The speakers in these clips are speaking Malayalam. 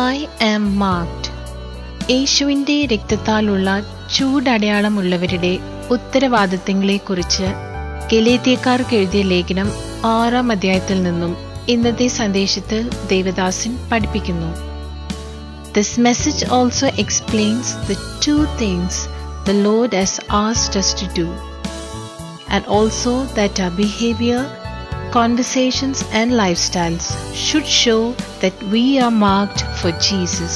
ഐ ആം മാർക്ഡ് യേശുവിൻ്റെ രക്തത്താലുള്ള ചൂടടയാളമുള്ളവരുടെ ഉത്തരവാദിത്തങ്ങളെക്കുറിച്ച് ഗലേത്യക്കാർക്ക് എഴുതിയ ലേഖനം ആറാം അധ്യായത്തിൽ നിന്നും ഇന്നത്തെ സന്ദേശത്തിൽ ദേവദാസൻ പഠിപ്പിക്കുന്നു this message also explains the two things the Lord has asked us to do and also that our behavior, conversations, and lifestyles should show that we are marked for Jesus.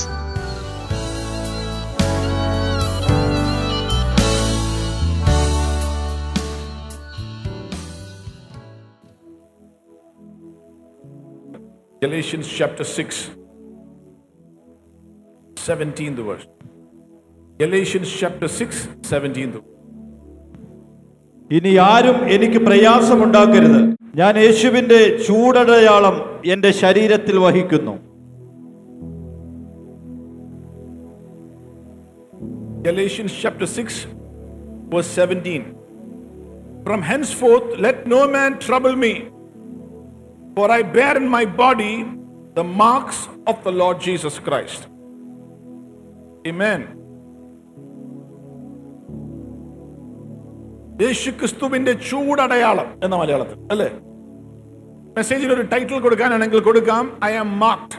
Galatians chapter 6, 17th verse. Galatians chapter 6, 17th verse. ഇനി ആരും എനിക്ക് പ്രയാസമുണ്ടാക്കരുത് ഞാൻ യേശുവിന്റെ ചൂടടയാളം എന്റെ ശരീരത്തിൽ വഹിക്കുന്നു Galatians chapter 6, verse 17. From henceforth, let no man trouble me, for I bear in my body the marks of the Lord Jesus Christ. Amen. യേശു ക്രിസ്തുവിന്റെ ചൂടടയാളം എന്ന മലയാളത്തിൽ അല്ലേ മെസ്സേജിന് ഒരു ടൈറ്റിൽ കൊടുക്കാനാണെങ്കിൽ കൊടുക്കാം I am marked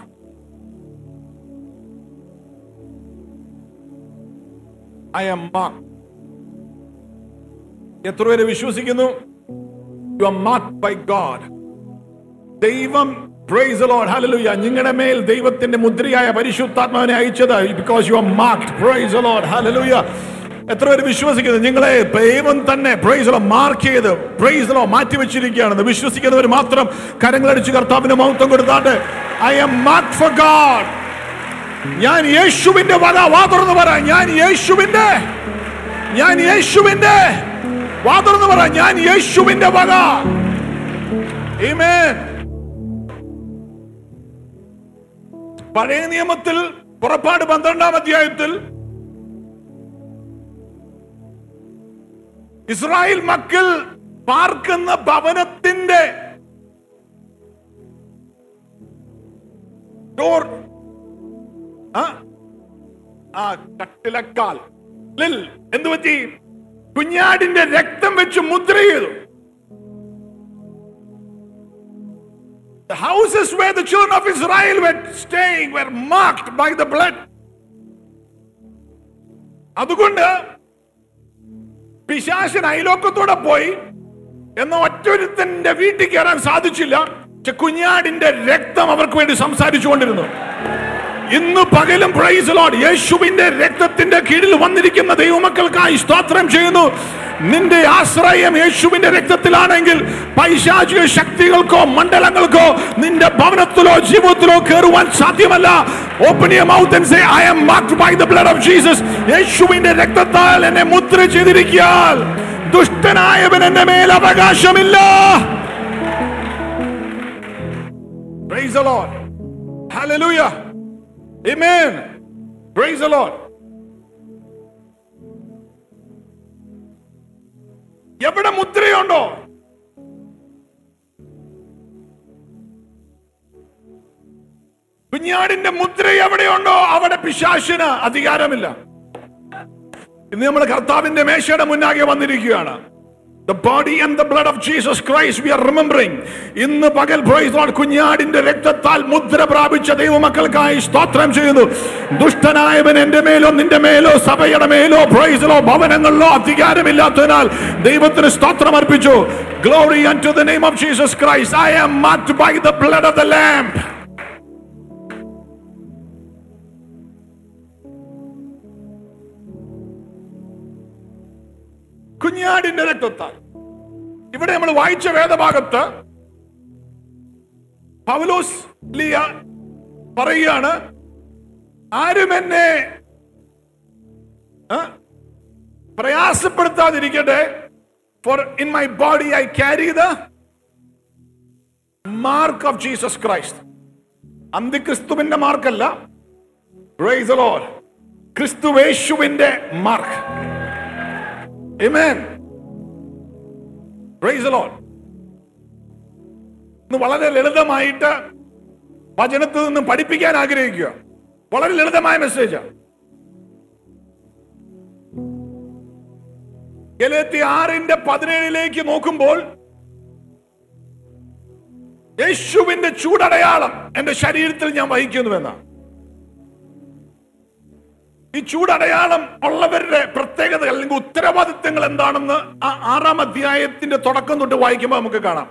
I am mark എത്ര പേര് വിശ്വസിക്കുന്നു you are mark by God ദൈവം പ്രൈസ് ലോർഡ് ഹല്ലേലൂയ നിങ്ങളുടെ മേൽ ദൈവത്തിന്റെ മുദ്രയായ പരിശുദ്ധാത്മാവിനെ അയച്ചത് because you are marked praise Lord hallelujah എത്ര പേര് വിശ്വസിക്കുന്നു നിങ്ങളെ ദൈവം തന്നെ പ്രൈസ് ലോ മാർക്ക് ചെയ്ത് പ്രൈസ് ലോ മാറ്റി വെച്ചിരിക്കുകയാണെന്ന് വിശ്വസിക്കുന്നവർ മാത്രം കരങ്ങളടിച്ച് കർത്താവിന് മഹത്വം കൊടുത്താട്ട് I am mark for God ഞാൻ യേശുവിന്റെ വക വാ തുറന്ന് പറ ഞാൻ യേശുവിന്റെ ഞാൻ യേശുവിന്റെ വാ തുറന്ന് പറ ഞാൻ യേശുവിന്റെ വക Amen. പഴയ നിയമത്തിൽ പുറപ്പാട് പന്ത്രണ്ടാം അധ്യായത്തിൽ ഇസ്രായേൽ മക്കൾ പാർക്കുന്ന ഭവനത്തിന്റെ ഡോർ ആ ആ കട്ടിലക്കാൽ ലിൽ എന്തു പറ്റി കുഞ്ഞാടിന്റെ രക്തം വെച്ച് മുദ്ര ചെയ്തു The houses where the children of Israel were staying were marked by the blood. അതുകൊണ്ട് പിശാശൻ അയലോക്കത്തോടെ പോയി എന്ന ഒറ്റൊരുത്തന്റെ വീട്ടിൽ കയറാൻ സാധിച്ചില്ല പക്ഷെ കുഞ്ഞാടിന്റെ രക്തം അവർക്ക് വേണ്ടി സംസാരിച്ചു കൊണ്ടിരുന്നു ഇന്ന് പകലും പ്രൈസ് ലോഡ് യേശുവിന്റെ രക്തത്തിന്റെ കീഴിൽ വന്നിരിക്കുന്ന ദൈവമക്കൾക്കായി സ്തോത്രം ചെയ്യുന്നു നിന്റെ ആശ്രയം യേശുവിന്റെ രക്തത്തിലാണെങ്കിൽ പൈശാചിക ശക്തികൾക്കോ മണ്ഡലങ്ങൾക്കോ നിന്റെ ഭവനത്തിലോ ജീവിതത്തിലോ കയറുവാൻ സാധ്യമല്ല open your mouth and say I am marked by the blood of Jesus യേശുവിന്റെ രക്തത്താൽ എന്നെ മുദ്ര ചെയ്തിരിക്കാൻ ദുഷ്ടനായവൻ എന്റെ മേൽ അവകാശമില്ല Praise the Lord. Hallelujah. Amen. Praise the Lord. എവിടെ മുദ്രയുണ്ടോ കുഞ്ഞാടിന്റെ മുദ്ര എവിടെയുണ്ടോ അവിടെ പിശാശിന് അധികാരമില്ല ഇന്ന് നമ്മൾ കർത്താവിന്റെ മേശയുടെ മുന്നാകെ വന്നിരിക്കുകയാണ് The body and the blood of Jesus Christ we are remembering. ഇന്ന് പകൽ praise the Lord കുഞ്ഞാടിന്റെ രക്തത്താൽ മുദ്ര പ്രാപിച്ച ദൈവമക്കൾക്കായി സ്തോത്രം ചെയ്യുന്നു ദുഷ്ടനായവൻ എന്റെ മേലോ നിന്റെ മേലോ സഭയുടെ മേലോ പ്രൈസിലോ ഭവനങ്ങളിലോ അധികാരമില്ലാത്തതിനാൽ ദൈവത്തിന് സ്തോത്രം അർപ്പിച്ചു glory and to the name of Jesus Christ I am marked by the blood of the Lamb കുഞ്ഞാടിന്റെ രക്തത്താൽ ഇവിടെ നമ്മൾ വായിച്ച വേദഭാഗത്ത് പൗലോസ് ലിയ പറയുകയാണ് ആരും എന്നെ ആ, പ്രയാസപ്പെടുത്താതിരിക്കട്ടെ for in my body I carry the mark of Jesus Christ അന്തിക്രിസ്തുവിന്റെ മാർക്കല്ല Praise the Lord. ക്രിസ്തുവേശുവിന്റെ mark Amen. Praise the Lord. ഇന്ന് വളരെ ലളിതമായിട്ട് വചനത്തിൽ നിന്ന് പഠിപ്പിക്കാൻ ആഗ്രഹിക്കുക വളരെ ലളിതമായ മെസ്സേജാണ് ഗലത്തി ആറിന്റെ പതിനേഴിലേക്ക് നോക്കുമ്പോൾ യേശുവിന്റെ ചൂടടയാളം എന്റെ ശരീരത്തിൽ ഞാൻ വഹിക്കുന്നുവെന്നാണ് ഈ ചൂടടയാളം ഉള്ളവരുടെ പ്രത്യേകതകൾ അല്ലെങ്കിൽ ഉത്തരവാദിത്തങ്ങൾ എന്താണെന്ന് ആ ആറാം അധ്യായത്തിന്റെ തുടക്കം തൊട്ട് വായിക്കുമ്പോൾ നമുക്ക് കാണാം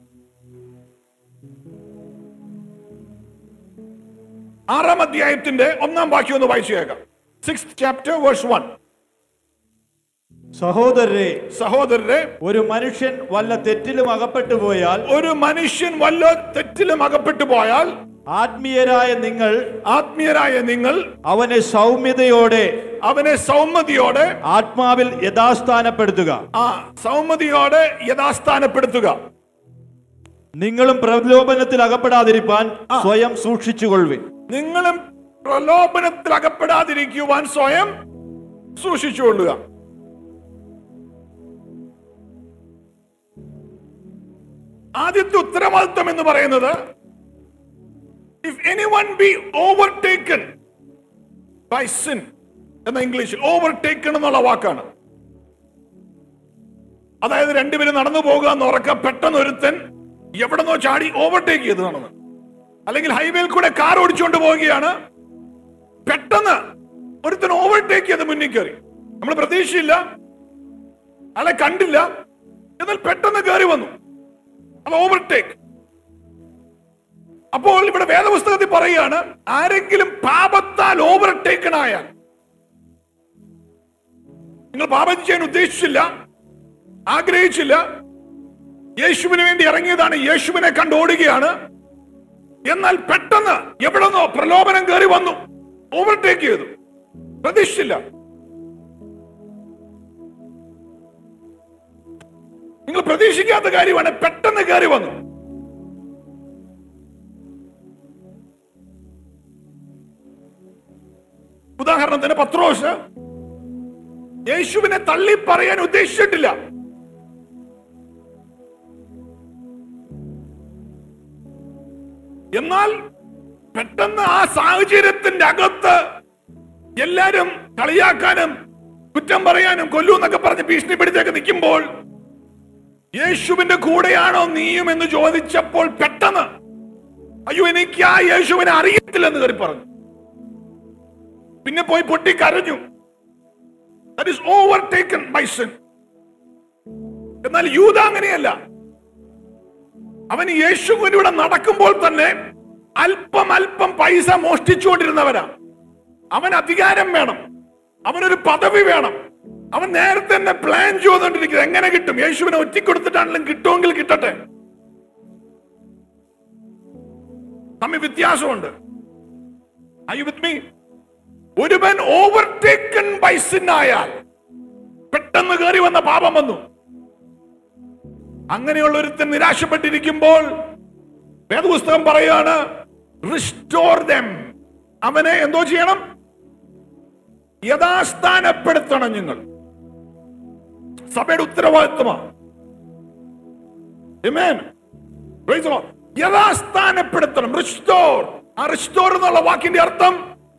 ആറാം അധ്യായത്തിന്റെ ഒന്നാം വാക്യം ഒന്ന് വായിച്ചു കേൾക്കാം സിക്സ് ചാപ്റ്റർ വേഴ്സ് വൺ സഹോദരരെ സഹോദരരെ ഒരു മനുഷ്യൻ വല്ല തെറ്റിലും അകപ്പെട്ടു പോയാൽ ഒരു മനുഷ്യൻ വല്ല തെറ്റിലും അകപ്പെട്ടു പോയാൽ ആത്മീയരായ നിങ്ങൾ ആത്മീയരായ നിങ്ങൾ അവനെ സൗമ്യതയോടെ അവനെ സൗമ്യതയോടെ ആത്മാവിൽ യഥാസ്ഥാനപ്പെടുത്തുക ആ സൗമ്യതയോടെ യഥാസ്ഥാനപ്പെടുത്തുക നിങ്ങളും പ്രലോഭനത്തിൽ അകപ്പെടാതിരിപ്പാൻ സ്വയം സൂക്ഷിച്ചുകൊള്ളുവിൻ നിങ്ങളും പ്രലോഭനത്തിൽ അകപ്പെടാതിരിക്കുവാൻ സ്വയം സൂക്ഷിച്ചുകൊള്ളുക ആദ്യത്തെ ഉത്തരവാദിത്വം എന്ന് പറയുന്നത് if any one be overtaken by sin എന്ന ഇംഗ്ലീഷിൽ ഓവർടേക്കൺ എന്നുള്ള വാക്കാണ് അതായത് രണ്ടുപേരും നടന്നു പോകുക എന്ന് ഉറക്ക പെട്ടെന്ന് ഒരുത്തൻ എവിടെന്നോ ചാടി ഓവർടേക്ക് ചെയ്ത് നടന്നു അല്ലെങ്കിൽ ഹൈവേയിൽ കൂടെ കാർ ഓടിച്ചുകൊണ്ട് പോവുകയാണ് പെട്ടെന്ന് ഒരുത്തൻ ഓവർടേക്ക് ചെയ്ത് മുന്നിൽ കയറി നമ്മൾ പ്രതീക്ഷയില്ല അല്ലെ കണ്ടില്ല എന്നാൽ പെട്ടെന്ന് കയറി വന്നു അത് ഓവർടേക്ക് അപ്പോൾ ഇവിടെ വേദപുസ്തകത്തിൽ പറയുകയാണ് ആരെങ്കിലും പാപത്താൽ ഓവർടേക്കൺ ആയാൽ നിങ്ങൾ പാപം ചെയ്യാൻ ഉദ്ദേശിച്ചില്ല ആഗ്രഹിച്ചില്ല യേശുവിന് വേണ്ടി ഇറങ്ങിയതാണ് യേശുവിനെ കണ്ട് ഓടുകയാണ് എന്നാൽ പെട്ടെന്ന് എവിടെന്നോ പ്രലോഭനം കയറി വന്നു ഓവർടേക്ക് ചെയ്തു പ്രതീക്ഷിച്ചില്ല നിങ്ങൾ പ്രതീക്ഷിക്കാത്ത കാര്യമാണ് പെട്ടെന്ന് കയറി വന്നു ഉദാഹരണത്തിന് പത്രോസ് യേശുവിനെ തള്ളി പറയാൻ ഉദ്ദേശിച്ചിട്ടില്ല എന്നാൽ പെട്ടെന്ന് ആ സാഹചര്യത്തിന്റെ അകത്ത് എല്ലാരും കളിയാക്കാനും കുറ്റം പറയാനും കൊല്ലൂ എന്നൊക്കെ പറഞ്ഞ് ഭീഷണിപ്പെടുത്തിയൊക്കെ നിൽക്കുമ്പോൾ യേശുവിന്റെ കൂടെയാണോ നീയും എന്ന് ചോദിച്ചപ്പോൾ പെട്ടെന്ന് അയ്യോ എനിക്ക് ആ യേശുവിനെ അറിയത്തില്ലെന്ന് കയറി പറഞ്ഞു പിന്നെ പോയി പൊട്ടി കരഞ്ഞു that is overtaken by sin എന്നാൽ യൂത അങ്ങനെയല്ല അവൻ യേശുവിലൂടെ നടക്കുമ്പോൾ തന്നെ അല്പം അല്പം പൈസ മോഷ്ടിച്ചുകൊണ്ടിരുന്നവരാ അവൻ അധികാരം വേണം അവനൊരു പദവി വേണം അവൻ നേരത്തെ തന്നെ പ്ലാൻ ചെയ്തുകൊണ്ടിരിക്കുന്നത് എങ്ങനെ കിട്ടും യേശുവിനെ ഒറ്റിക്കൊടുത്തിട്ടാണെങ്കിലും കിട്ടുമെങ്കിൽ കിട്ടട്ടെ തമ്മിൽ വ്യത്യാസമുണ്ട് Are you with me? ഒരുവൻ ഓവർടേക്കൺ ബൈ സിൻ ആയാൽ പെട്ടെന്ന് കയറി വന്ന പാപം വന്നു അങ്ങനെയുള്ള ഒരുത്തൻ നിരാശപ്പെട്ടിരിക്കുമ്പോൾ വേദപുസ്തകം പറയാണ് റിസ്റ്റോർ ദം അവനെ എന്തോ ചെയ്യണം യഥാസ്ഥാനപ്പെടുത്തണം നിങ്ങൾ സഭയുടെ ഉത്തരവാദിത്വമാണ് Amen. Praise the Lord. യഥാസ്ഥാനപ്പെടുത്തണം റിസ്റ്റോർ ആ റിസ്റ്റോർ എന്നുള്ള വാക്കിന്റെ അർത്ഥം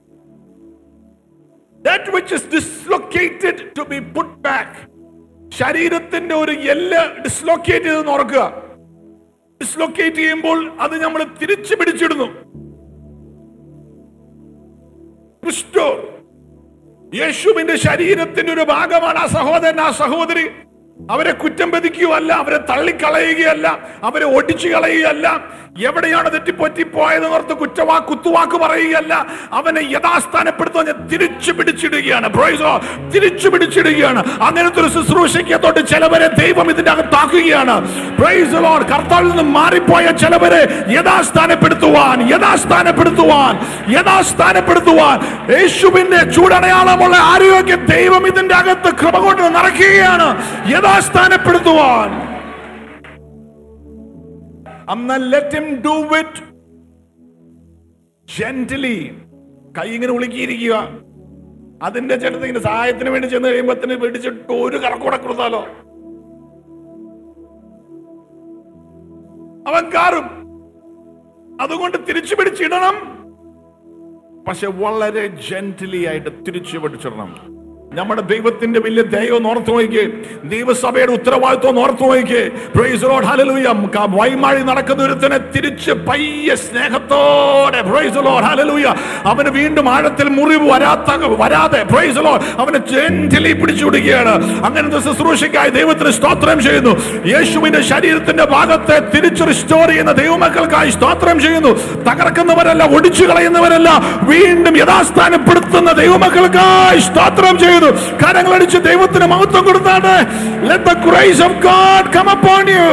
that which is dislocated to be put back ശരീരത്തിന്റെ ഒരു എല്ല് ഡിസ്ലൊക്കേറ്റ് ചെയ്തെന്ന് ഓർക്കുക ഡിസ്ലൊക്കേറ്റ് ചെയ്യുമ്പോൾ അത് നമ്മൾ തിരിച്ചു പിടിച്ചിടുന്നു ക്രിസ്റ്റോ യേശുവിന്റെ ശരീരത്തിന്റെ ഒരു ഭാഗമാണ് ആ സഹോദരൻ ആ സഹോദരി അവരെ കുറ്റം പതിക്കുകയല്ല അവരെ തള്ളിക്കളയുകയല്ല അവരെ ഒടിച്ചു കളയുകയല്ല എവിടെയാണ് തെറ്റിപ്പറ്റി പോയത് ഓർത്ത് കുറ്റവാ കുത്തുവാക്ക് പറയുകയല്ല അവനെ യഥാസ്ഥാനപ്പെടുത്തുവാൻ ഞാൻ തിരിച്ചു പിടിച്ചിടുകയാണ് Praise the Lord. തിരിച്ചു പിടിച്ചിടുകയാണ് അങ്ങനത്തെ ഒരു ശുശ്രൂഷയ്ക്കത്തോട്ട് ചിലവരെ ദൈവം ഇതിന്റെ അകത്താക്കുകയാണ് Praise the Lord. കർത്താവിൽ നിന്ന് മാറിപ്പോയ ചിലവരെ യഥാസ്ഥാനപ്പെടുത്തുവാൻ യഥാസ്ഥാനപ്പെടുത്തുവാൻ യഥാസ്ഥാനപ്പെടുത്തുവാൻ യേശുവിന്റെ ചൂടടയാളമുള്ള ആരോഗ്യം ദൈവം ഇതിന്റെ അകത്ത് കൃപ കൊണ്ട് നിറയ്ക്കുകയാണ് യഥാസ്ഥാനപ്പെടുത്തുവാൻ അന്ന് let him do it gently കൈ ഇങ്ങനെ ഉളുക്കിയിരിക്കുക അതിന്റെ ചേട്ടത്ത് ഇങ്ങനെ സഹായത്തിന് വേണ്ടി ചെന്ന് കഴിയുമ്പത്തിന് പിടിച്ചിട്ട് ഒരു കറക്കൂടെ കൊടുത്താലോ അവൻ കാറും അതുകൊണ്ട് തിരിച്ചു പിടിച്ചിടണം പക്ഷെ വളരെ ജെന്റലി ആയിട്ട് തിരിച്ചു പിടിച്ചിടണം നമ്മുടെ ദൈവത്തിന്റെ വലിയ ദൈവം ഓർത്തു നോക്കിയേ ദൈവസഭയുടെ ഉത്തരവാദിത്വം ഓർത്തു നോക്കിയേ പ്രൈസ് ലോർഡ് ഹല്ലേലൂയ ക- വൈമാഴി നടക്കുന്ന ഒരുത്തനെ തിരിച്ച് പയ്യെ സ്നേഹത്തോടെ പ്രൈസ് ലോർഡ് ഹല്ലേലൂയ അവന് വീണ്ടും ആഴത്തിൽ മുറിവ് വരാത്ത വരാതെ പ്രൈസ് ലോർഡ് അവനെ ജെന്റലി പിടിച്ചു വിടുകയാണ് അങ്ങനത്തെ ശുശ്രൂഷയ്ക്കായി ദൈവത്തിന് സ്തോത്രം ചെയ്യുന്നു യേശുവിന്റെ ശരീരത്തിന്റെ ഭാഗത്തെ തിരിച്ച് റിസ്റ്റോർ ചെയ്യുന്ന ദൈവമക്കൾക്കായി സ്തോത്രം ചെയ്യുന്നു തകർക്കുന്നവരല്ല ഒടിച്ചു കളയുന്നവരല്ല വീണ്ടും യഥാസ്ഥാനപ്പെടുത്തുന്ന ദൈവമക്കൾക്കായി സ്തോത്രം ചെയ്തു കരങ്ങളടിച്ച് ദൈവത്തിന് മഹത്വം കൊടുത്താണ് Let the grace of God come upon you.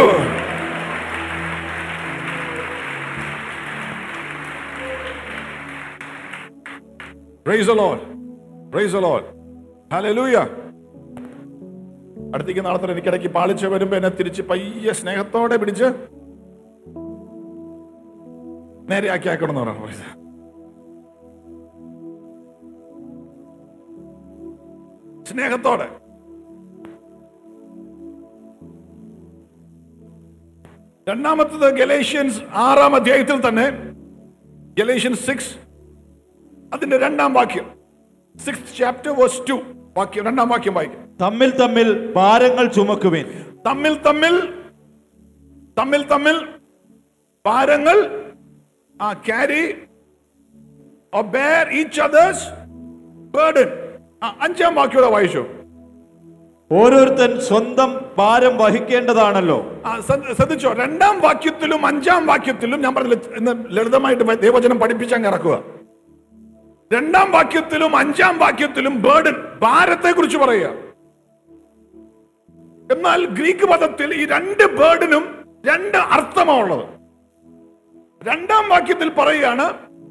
Praise the Lord. Praise the Lord. Hallelujah. അടുത്തേക്ക് നാളത്തെ എനിക്കിടയ്ക്ക് പാളിച്ച് വരുമ്പോ എന്നെ തിരിച്ച് പയ്യെ സ്നേഹത്തോടെ പിടിച്ച് നേരെയാക്കി ആക്കണം എന്ന് പറഞ്ഞു സ്നേഹത്തോടെ രണ്ടാമത്തത് ഗലേഷ്യൻസ് ആറാം അധ്യായത്തിൽ തന്നെ ഗലേഷ്യൻസ് സിക്സ് അതിന്റെ രണ്ടാം വാക്യം സിക്സ് ചാപ്റ്റർ വേഴ്സ് ടു വാക്യം രണ്ടാം വാക്യം വായിക്കും തമ്മിൽ തമ്മിൽ ഭാരങ്ങൾ ചുമക്കുവിൻ തമ്മിൽ തമ്മിൽ തമ്മിൽ തമ്മിൽ ഭാരങ്ങൾ ആ carry bear each other's burden അഞ്ചാം വാക്യോടെ വായിച്ചു ഓരോരുത്തൻ സ്വന്തം ഭാരം വഹിക്കേണ്ടതാണല്ലോ ആ, ശ്രദ്ധ- ശ്രദ്ധിച്ചോ രണ്ടാം വാക്യത്തിലും അഞ്ചാം വാക്യത്തിലും ഞാൻ പറഞ്ഞില്ല ഇന്ന് ലളിതമായിട്ട് ദൈവചനം പഠിപ്പിച്ചാൽ ഇറക്കുക രണ്ടാം വാക്യത്തിലും അഞ്ചാം വാക്യത്തിലും ബേർഡൻ ഭാരത്തെ കുറിച്ച് പറയുക എന്നാൽ ഗ്രീക്ക് പദത്തിൽ ഈ രണ്ട് ബേർഡിനും രണ്ട് അർത്ഥമാണ് ഉള്ളത് രണ്ടാം വാക്യത്തിൽ പറയുകയാണ്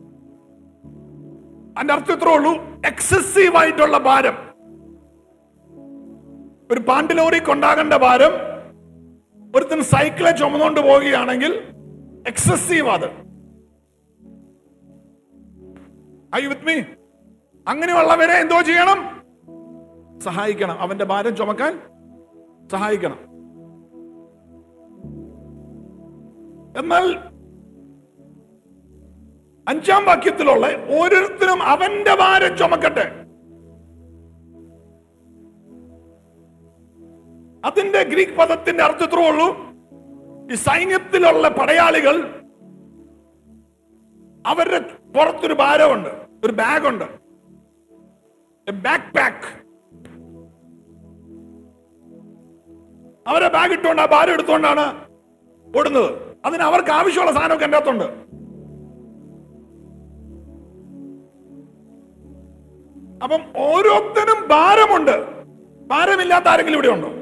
അതിന്റെ അർത്ഥം ഇത്രേ ഉള്ളൂ എക്സസീവ് ആയിട്ടുള്ള ഭാരം ഒരു പാണ്ടിലോറി കൊണ്ടാകേണ്ട ഭാരം ഒരുത്തൻ സൈക്കിളെ ചുമന്നുകൊണ്ട് പോവുകയാണെങ്കിൽ എക്സസീവ് അത് ഐ വിത്ത് മീ അങ്ങനെയുള്ളവരെ എന്തോ ചെയ്യണം സഹായിക്കണം അവന്റെ ഭാരം ചുമക്കാൻ സഹായിക്കണം എന്നാൽ അഞ്ചാം വാക്യത്തിലുള്ള ഓരോരുത്തരും അവന്റെ ഭാരം ചുമക്കട്ടെ അതിന്റെ ഗ്രീക്ക് പദത്തിന്റെ അർത്ഥത്രേ ഉള്ളൂ ഈ സൈന്യത്തിലുള്ള പടയാളികൾ അവരുടെ പുറത്തൊരു ഭാരമുണ്ട് ഒരു ബാഗുണ്ട് ബാക്ക് പാക്ക് അവരെ ബാഗ് ഇട്ടുകൊണ്ട് ആ ഭാരം എടുത്തുകൊണ്ടാണ് ഓടുന്നത് അതിന് അവർക്ക് ആവശ്യമുള്ള സാധനമൊക്കെ എൻ്റെ അകത്തുണ്ട് അപ്പം ഓരോരുത്തരും ഭാരമുണ്ട് ഭാരമില്ലാത്ത ആരെങ്കിലും ഇവിടെ ഉണ്ടോ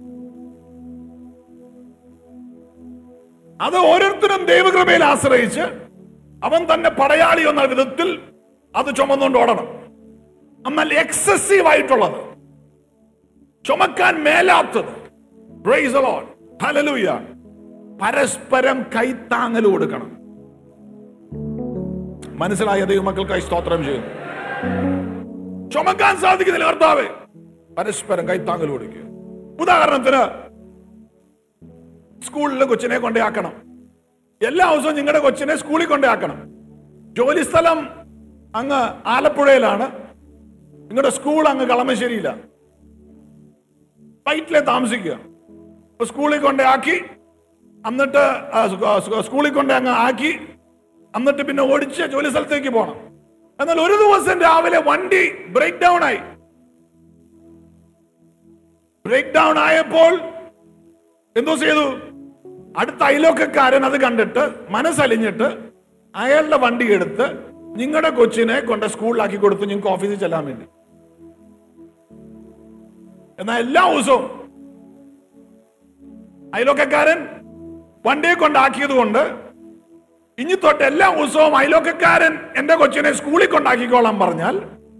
അത് ഓരോരുത്തരും ദൈവകൃപയിൽ ആശ്രയിച്ച് അവൻ തന്നെ പടയാളി എന്ന വിധത്തിൽ അത് ചുമന്നുകൊണ്ട് ഓടണം എന്നാൽ എക്സസീവ് ആയിട്ടുള്ളത് ചുമക്കാൻ മേലാത്തത് Praise the Lord. Hallelujah. പരസ്പരം കൈത്താങ്ങൽ കൊടുക്കണം മനസ്സിലായ ദൈവമക്കൾക്കായി സ്തോത്രം ചെയ്യുന്നു ചുമക്കാൻ സാധിക്കുന്നില്ല കർത്താവേ പരസ്പരം കൈത്താങ്ങൽ കൊടുക്കുക ഉദാഹരണത്തിന് സ്കൂളിലെ കൊച്ചിനെ കൊണ്ടേയാക്കണം എല്ലാ ദിവസവും നിങ്ങളുടെ കൊച്ചിനെ സ്കൂളിൽ കൊണ്ടേയാക്കണം ജോലി സ്ഥലം അങ്ങ് ആലപ്പുഴയിലാണ് നിങ്ങളുടെ സ്കൂൾ അങ്ങ് കളമശ്ശേരിയില്ല വൈറ്റിലെ താമസിക്കുക അപ്പൊ സ്കൂളിൽ കൊണ്ടേ ആക്കി എന്നിട്ട് ആ, സ്- ആ, സ്- സ്കൂളിൽ കൊണ്ടേ അങ്ങ് ആക്കി എന്നിട്ട് പിന്നെ ഓടിച്ച് ജോലി സ്ഥലത്തേക്ക് പോകണം എന്നാൽ ഒരു ദിവസം രാവിലെ വണ്ടി ബ്രേക്ക് ഡൗൺ ആയി ബ്രേക്ക് ഡൗൺ ആയപ്പോൾ എന്തോ ചെയ്തു അടുത്ത അയലോക്കക്കാരൻ അത് കണ്ടിട്ട് മനസ്സലിഞ്ഞിട്ട് അയാളുടെ വണ്ടി എടുത്ത് നിങ്ങളുടെ കൊച്ചിനെ കൊണ്ട് സ്കൂളിലാക്കി കൊടുത്തു നിങ്ങൾക്ക് ഓഫീസിൽ ചെല്ലാൻ വേണ്ടി എന്നാൽ എല്ലാ ദിവസവും അയലോക്കക്കാരൻ വണ്ടിയെ കൊണ്ടാക്കിയത് കൊണ്ട് ഇനി തൊട്ട് എല്ലാ ദിവസവും അയലോക്കക്കാരൻ എന്റെ കൊച്ചിനെ സ്കൂളിൽ കൊണ്ടാക്കിക്കോളാൻ പറഞ്ഞാൽ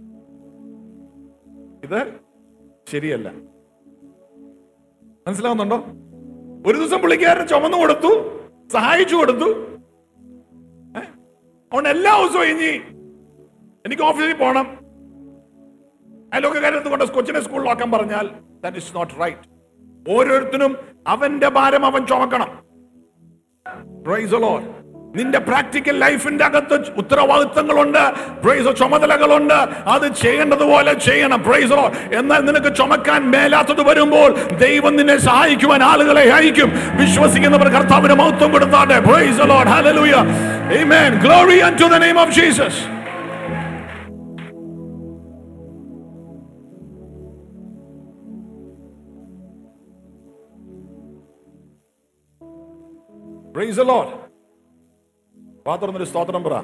ഇത് ശരിയല്ല മനസ്സിലാവുന്നുണ്ടോ ഒരു ദിവസം പുള്ളിക്കാരൻ ചുമന്നു കൊടുത്തു സഹായിച്ചു കൊടുത്തു ഏ? അതുകൊണ്ട് എല്ലാ ദിവസവും ഇനി എനിക്ക് ഓഫീസിൽ പോകണം അയലോക്കാരത്ത് കൊണ്ട് കൊച്ചിനെ സ്കൂളിലാക്കാൻ പറഞ്ഞാൽ ദാറ്റ് ഇസ് നോട്ട് റൈറ്റ് ഓരോരുത്തരും അവന്റെ ഭാരം അവൻ ചുമക്കണം Praise the Lord. നിന്റെ പ്രാക്ടിക്കൽ ലൈഫിന്റെ അകത്ത് ഉത്തരവാദിത്തങ്ങളുണ്ട് പ്രൈസോ ചുമതലകളുണ്ട് അത് ചെയ്യേണ്ടതുപോലെ ചെയ്യണം പ്രൈസോ എന്നാൽ നിനക്ക് ചുമക്കാൻ മേലാത്തത് വരുമ്പോൾ ദൈവം നിന്നെ സഹായിക്കുവാൻ ആളുകളെ അയക്കും വിശ്വസിക്കുന്നവർ കർത്താവിന് മഹത്വം കൊടുത്താട്ടെ praise Lord hallelujah amen glory unto the name of Jesus Praise the Lord. പാത്രന്നൊരു സ്തോത്രം പറ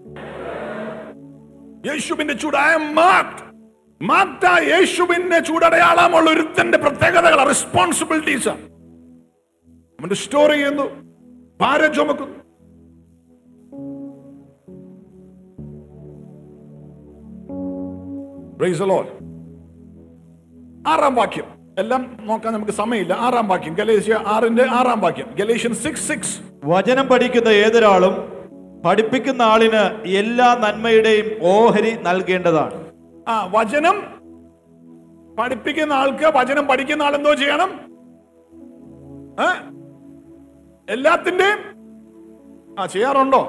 യേശുവിന്റെ ചൂട് ഐ എം മാർക്ഡ് മാർക്ഡ് ആ യേശുവിന്റെ ചൂടടയാളമുള്ള ഒരുത്തന്റെ പ്രത്യേകതകൾ റെസ്പോൺസിബിലിറ്റീസ് അവന്റെ സ്റ്റോർ ചെയ്യുന്നു ഭാരം ചുമക്കുന്നു Praise the Lord. ആറാം വാക്യം എല്ലാം നോക്കാൻ നമുക്ക് സമയമില്ല ആറാം വാക്യം ഗലേഷ്യ ആറിന്റെ ആറാം വാക്യം ഗലേഷ്യൻ സിക്സ് സിക്സ് വചനം പഠിക്കുന്ന ഏതൊരാളും പഠിപ്പിക്കുന്ന ആളിന് എല്ലാ നന്മയുടെയും ഓഹരി നൽകേണ്ടതാണ് ആ വചനം പഠിപ്പിക്കുന്ന ആൾക്ക് വചനം പഠിക്കുന്ന ആൾ എന്തോ ചെയ്യണം ഏ? എല്ലാത്തിന്റെയും ആ ചെയ്യാറുണ്ടോ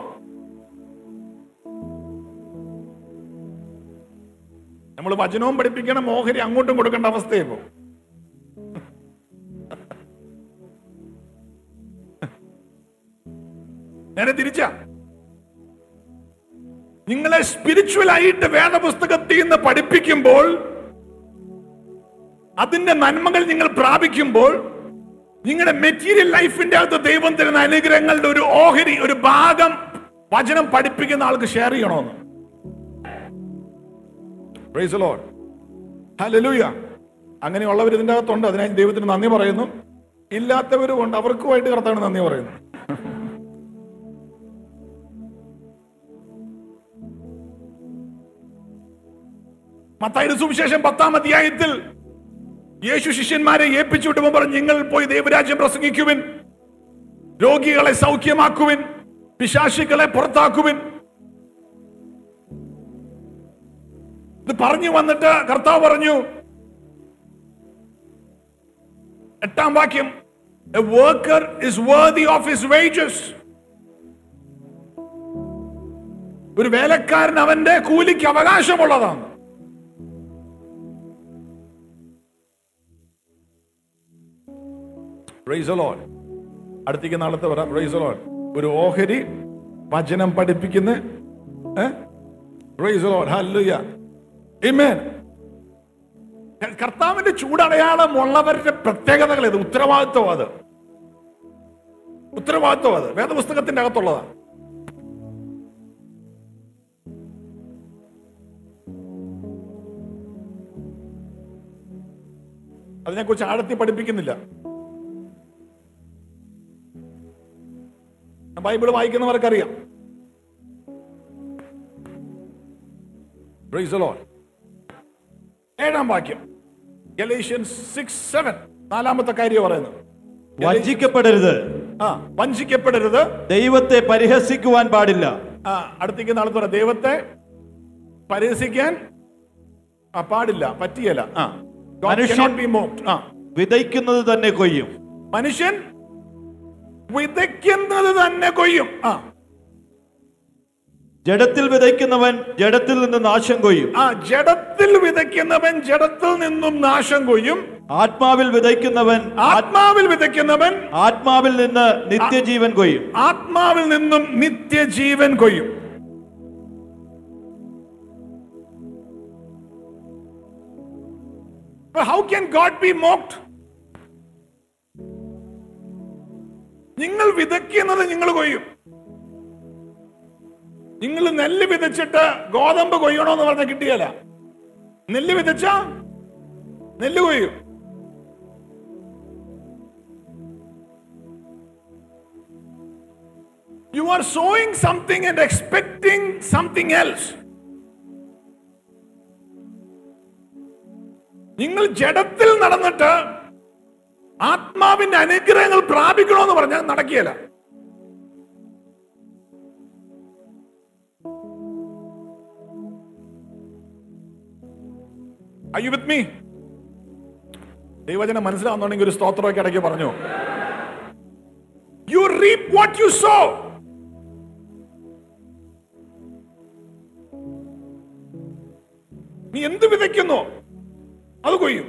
നമ്മൾ വചനവും പഠിപ്പിക്കണം ഓഹരി അങ്ങോട്ടും കൊടുക്കേണ്ട അവസ്ഥയെ ഇപ്പോ നേരെ തിരിച്ചാ നിങ്ങളെ സ്പിരിച്വൽ ആയിട്ട് വേദപുസ്തകത്തിൽ നിന്ന് പഠിപ്പിക്കുമ്പോൾ അതിന്റെ നന്മകൾ നിങ്ങൾ പ്രാപിക്കുമ്പോൾ നിങ്ങളുടെ മെറ്റീരിയൽ ലൈഫിന്റെ അകത്ത് ദൈവം തരുന്ന അനുഗ്രഹങ്ങളുടെ ഒരു ഓഹരി ഒരു ഭാഗം വചനം പഠിപ്പിക്കുന്ന ആൾക്ക് ഷെയർ ചെയ്യണമെന്ന് Praise the Lord. Hallelujah. അങ്ങനെയുള്ളവർ ഇതിന്റെ അകത്തുണ്ട് അതിനായി ദൈവത്തിന് നന്ദി പറയുന്നു ഇല്ലാത്തവരും ഉണ്ട് അവർക്കുമായിട്ട് കർത്താവിന് നന്ദി പറയുന്നു മത്തായിയുടെ സുവിശേഷം പത്താം അധ്യായത്തിൽ യേശു ശിഷ്യന്മാരെ ഏൽപ്പിച്ചു വിട്ടുമ്പോൾ പറഞ്ഞു നിങ്ങൾ പോയി ദൈവരാജ്യം പ്രസംഗിക്കുവിൻ രോഗികളെ സൗഖ്യമാക്കുവിൻ പിശാശികളെ പുറത്താക്കുവിൻ ഇത് പറഞ്ഞു വന്നിട്ട് കർത്താവ് പറഞ്ഞു എട്ടാം വാക്യം a worker is worthy of his wages ഒരു വേലക്കാരൻ അവന്റെ കൂലിക്ക് അവകാശമുള്ളതാണ് Praise the Lord. അടുത്തേക്ക് നാളത്തെ പറ പ്രൈസ് ലോഡ് ഒരു ഓഹരി വചനം പഠിപ്പിക്കുന്ന പ്രൈസ് ലോഡ് ഹല്ലുയ Amen. കർത്താവിന്റെ ചൂടടയാളം ഉള്ളവരുടെ പ്രത്യേകതകൾ ഇത് ഉത്തരവാദിത്വം അത് ഉത്തരവാദിത്വം അത് വേദപുസ്തകത്തിന്റെ അകത്തുള്ളതാണ് അതിനെക്കുറിച്ച് ആഴത്തി പഠിപ്പിക്കുന്നില്ല ബൈബിൾ വായിക്കുന്നവർക്കറിയാം Praise the Lord. ഏഴാം വാക്യം ഗലേഷ്യൻസ് സിക്സ് സെവൻ നാലാമത്തെ കാര്യം പറയുന്നത് വഞ്ചിക്കപ്പെടരുത് ആ വഞ്ചിക്കപ്പെടരുത് ദൈവത്തെ പരിഹസിക്കുവാൻ പാടില്ല ആ അടുത്തേക്ക് നാളെ പറയാം ദൈവത്തെ പരിഹസിക്കാൻ ആ പാടില്ല പറ്റിയല്ല ആ God മനുഷ്യൻ- cannot be mocked. ആ വിതയ്ക്കുന്നത് തന്നെ കൊയ്യും മനുഷ്യൻ വിതയ്ക്കുന്നത് തന്നെ കൊയ്യും ആ ജഡത്തിൽ വിതയ്ക്കുന്നവൻ ജഡത്തിൽ നിന്ന് നാശം കൊയ്യും ആ ജഡത്തിൽ വിതയ്ക്കുന്നവൻ ജഡത്തിൽ നിന്നും നാശം കൊയ്യും ആത്മാവിൽ വിതയ്ക്കുന്നവൻ ആത്മാവിൽ വിതയ്ക്കുന്നവൻ ആത്മാവിൽ നിന്ന് നിത്യജീവൻ കൊയ്യും ആത്മാവിൽ നിന്നും നിത്യജീവൻ കൊയ്യും how can God be mocked നിങ്ങൾ വിതയ്ക്കുന്നത് നിങ്ങൾ കൊയ്യും നിങ്ങൾ നെല്ല് വിതച്ചിട്ട് ഗോതമ്പ് കൊയ്യണോന്ന് പറഞ്ഞ കിട്ടിയല്ല നെല്ല് വിതച്ച നെല്ല് കൊയ്യും You are sowing something and expecting something else. നിങ്ങൾ ജഡത്തിൽ നടന്നിട്ട് ആത്മാവിന്റെ അനുഗ്രഹങ്ങൾ പ്രാപിക്കണമെന്ന് പറഞ്ഞാൽ നടക്കുകയില്ല Are you with me? ദൈവജനം മനസ്സിലാവുന്നുണ്ടെങ്കിൽ ഒരു സ്തോത്രമൊക്കെ ഇടയ്ക്ക് പറഞ്ഞു you reap what you sow നീ എന്ത് വിതയ്ക്കുന്നു അത് കൊയ്യും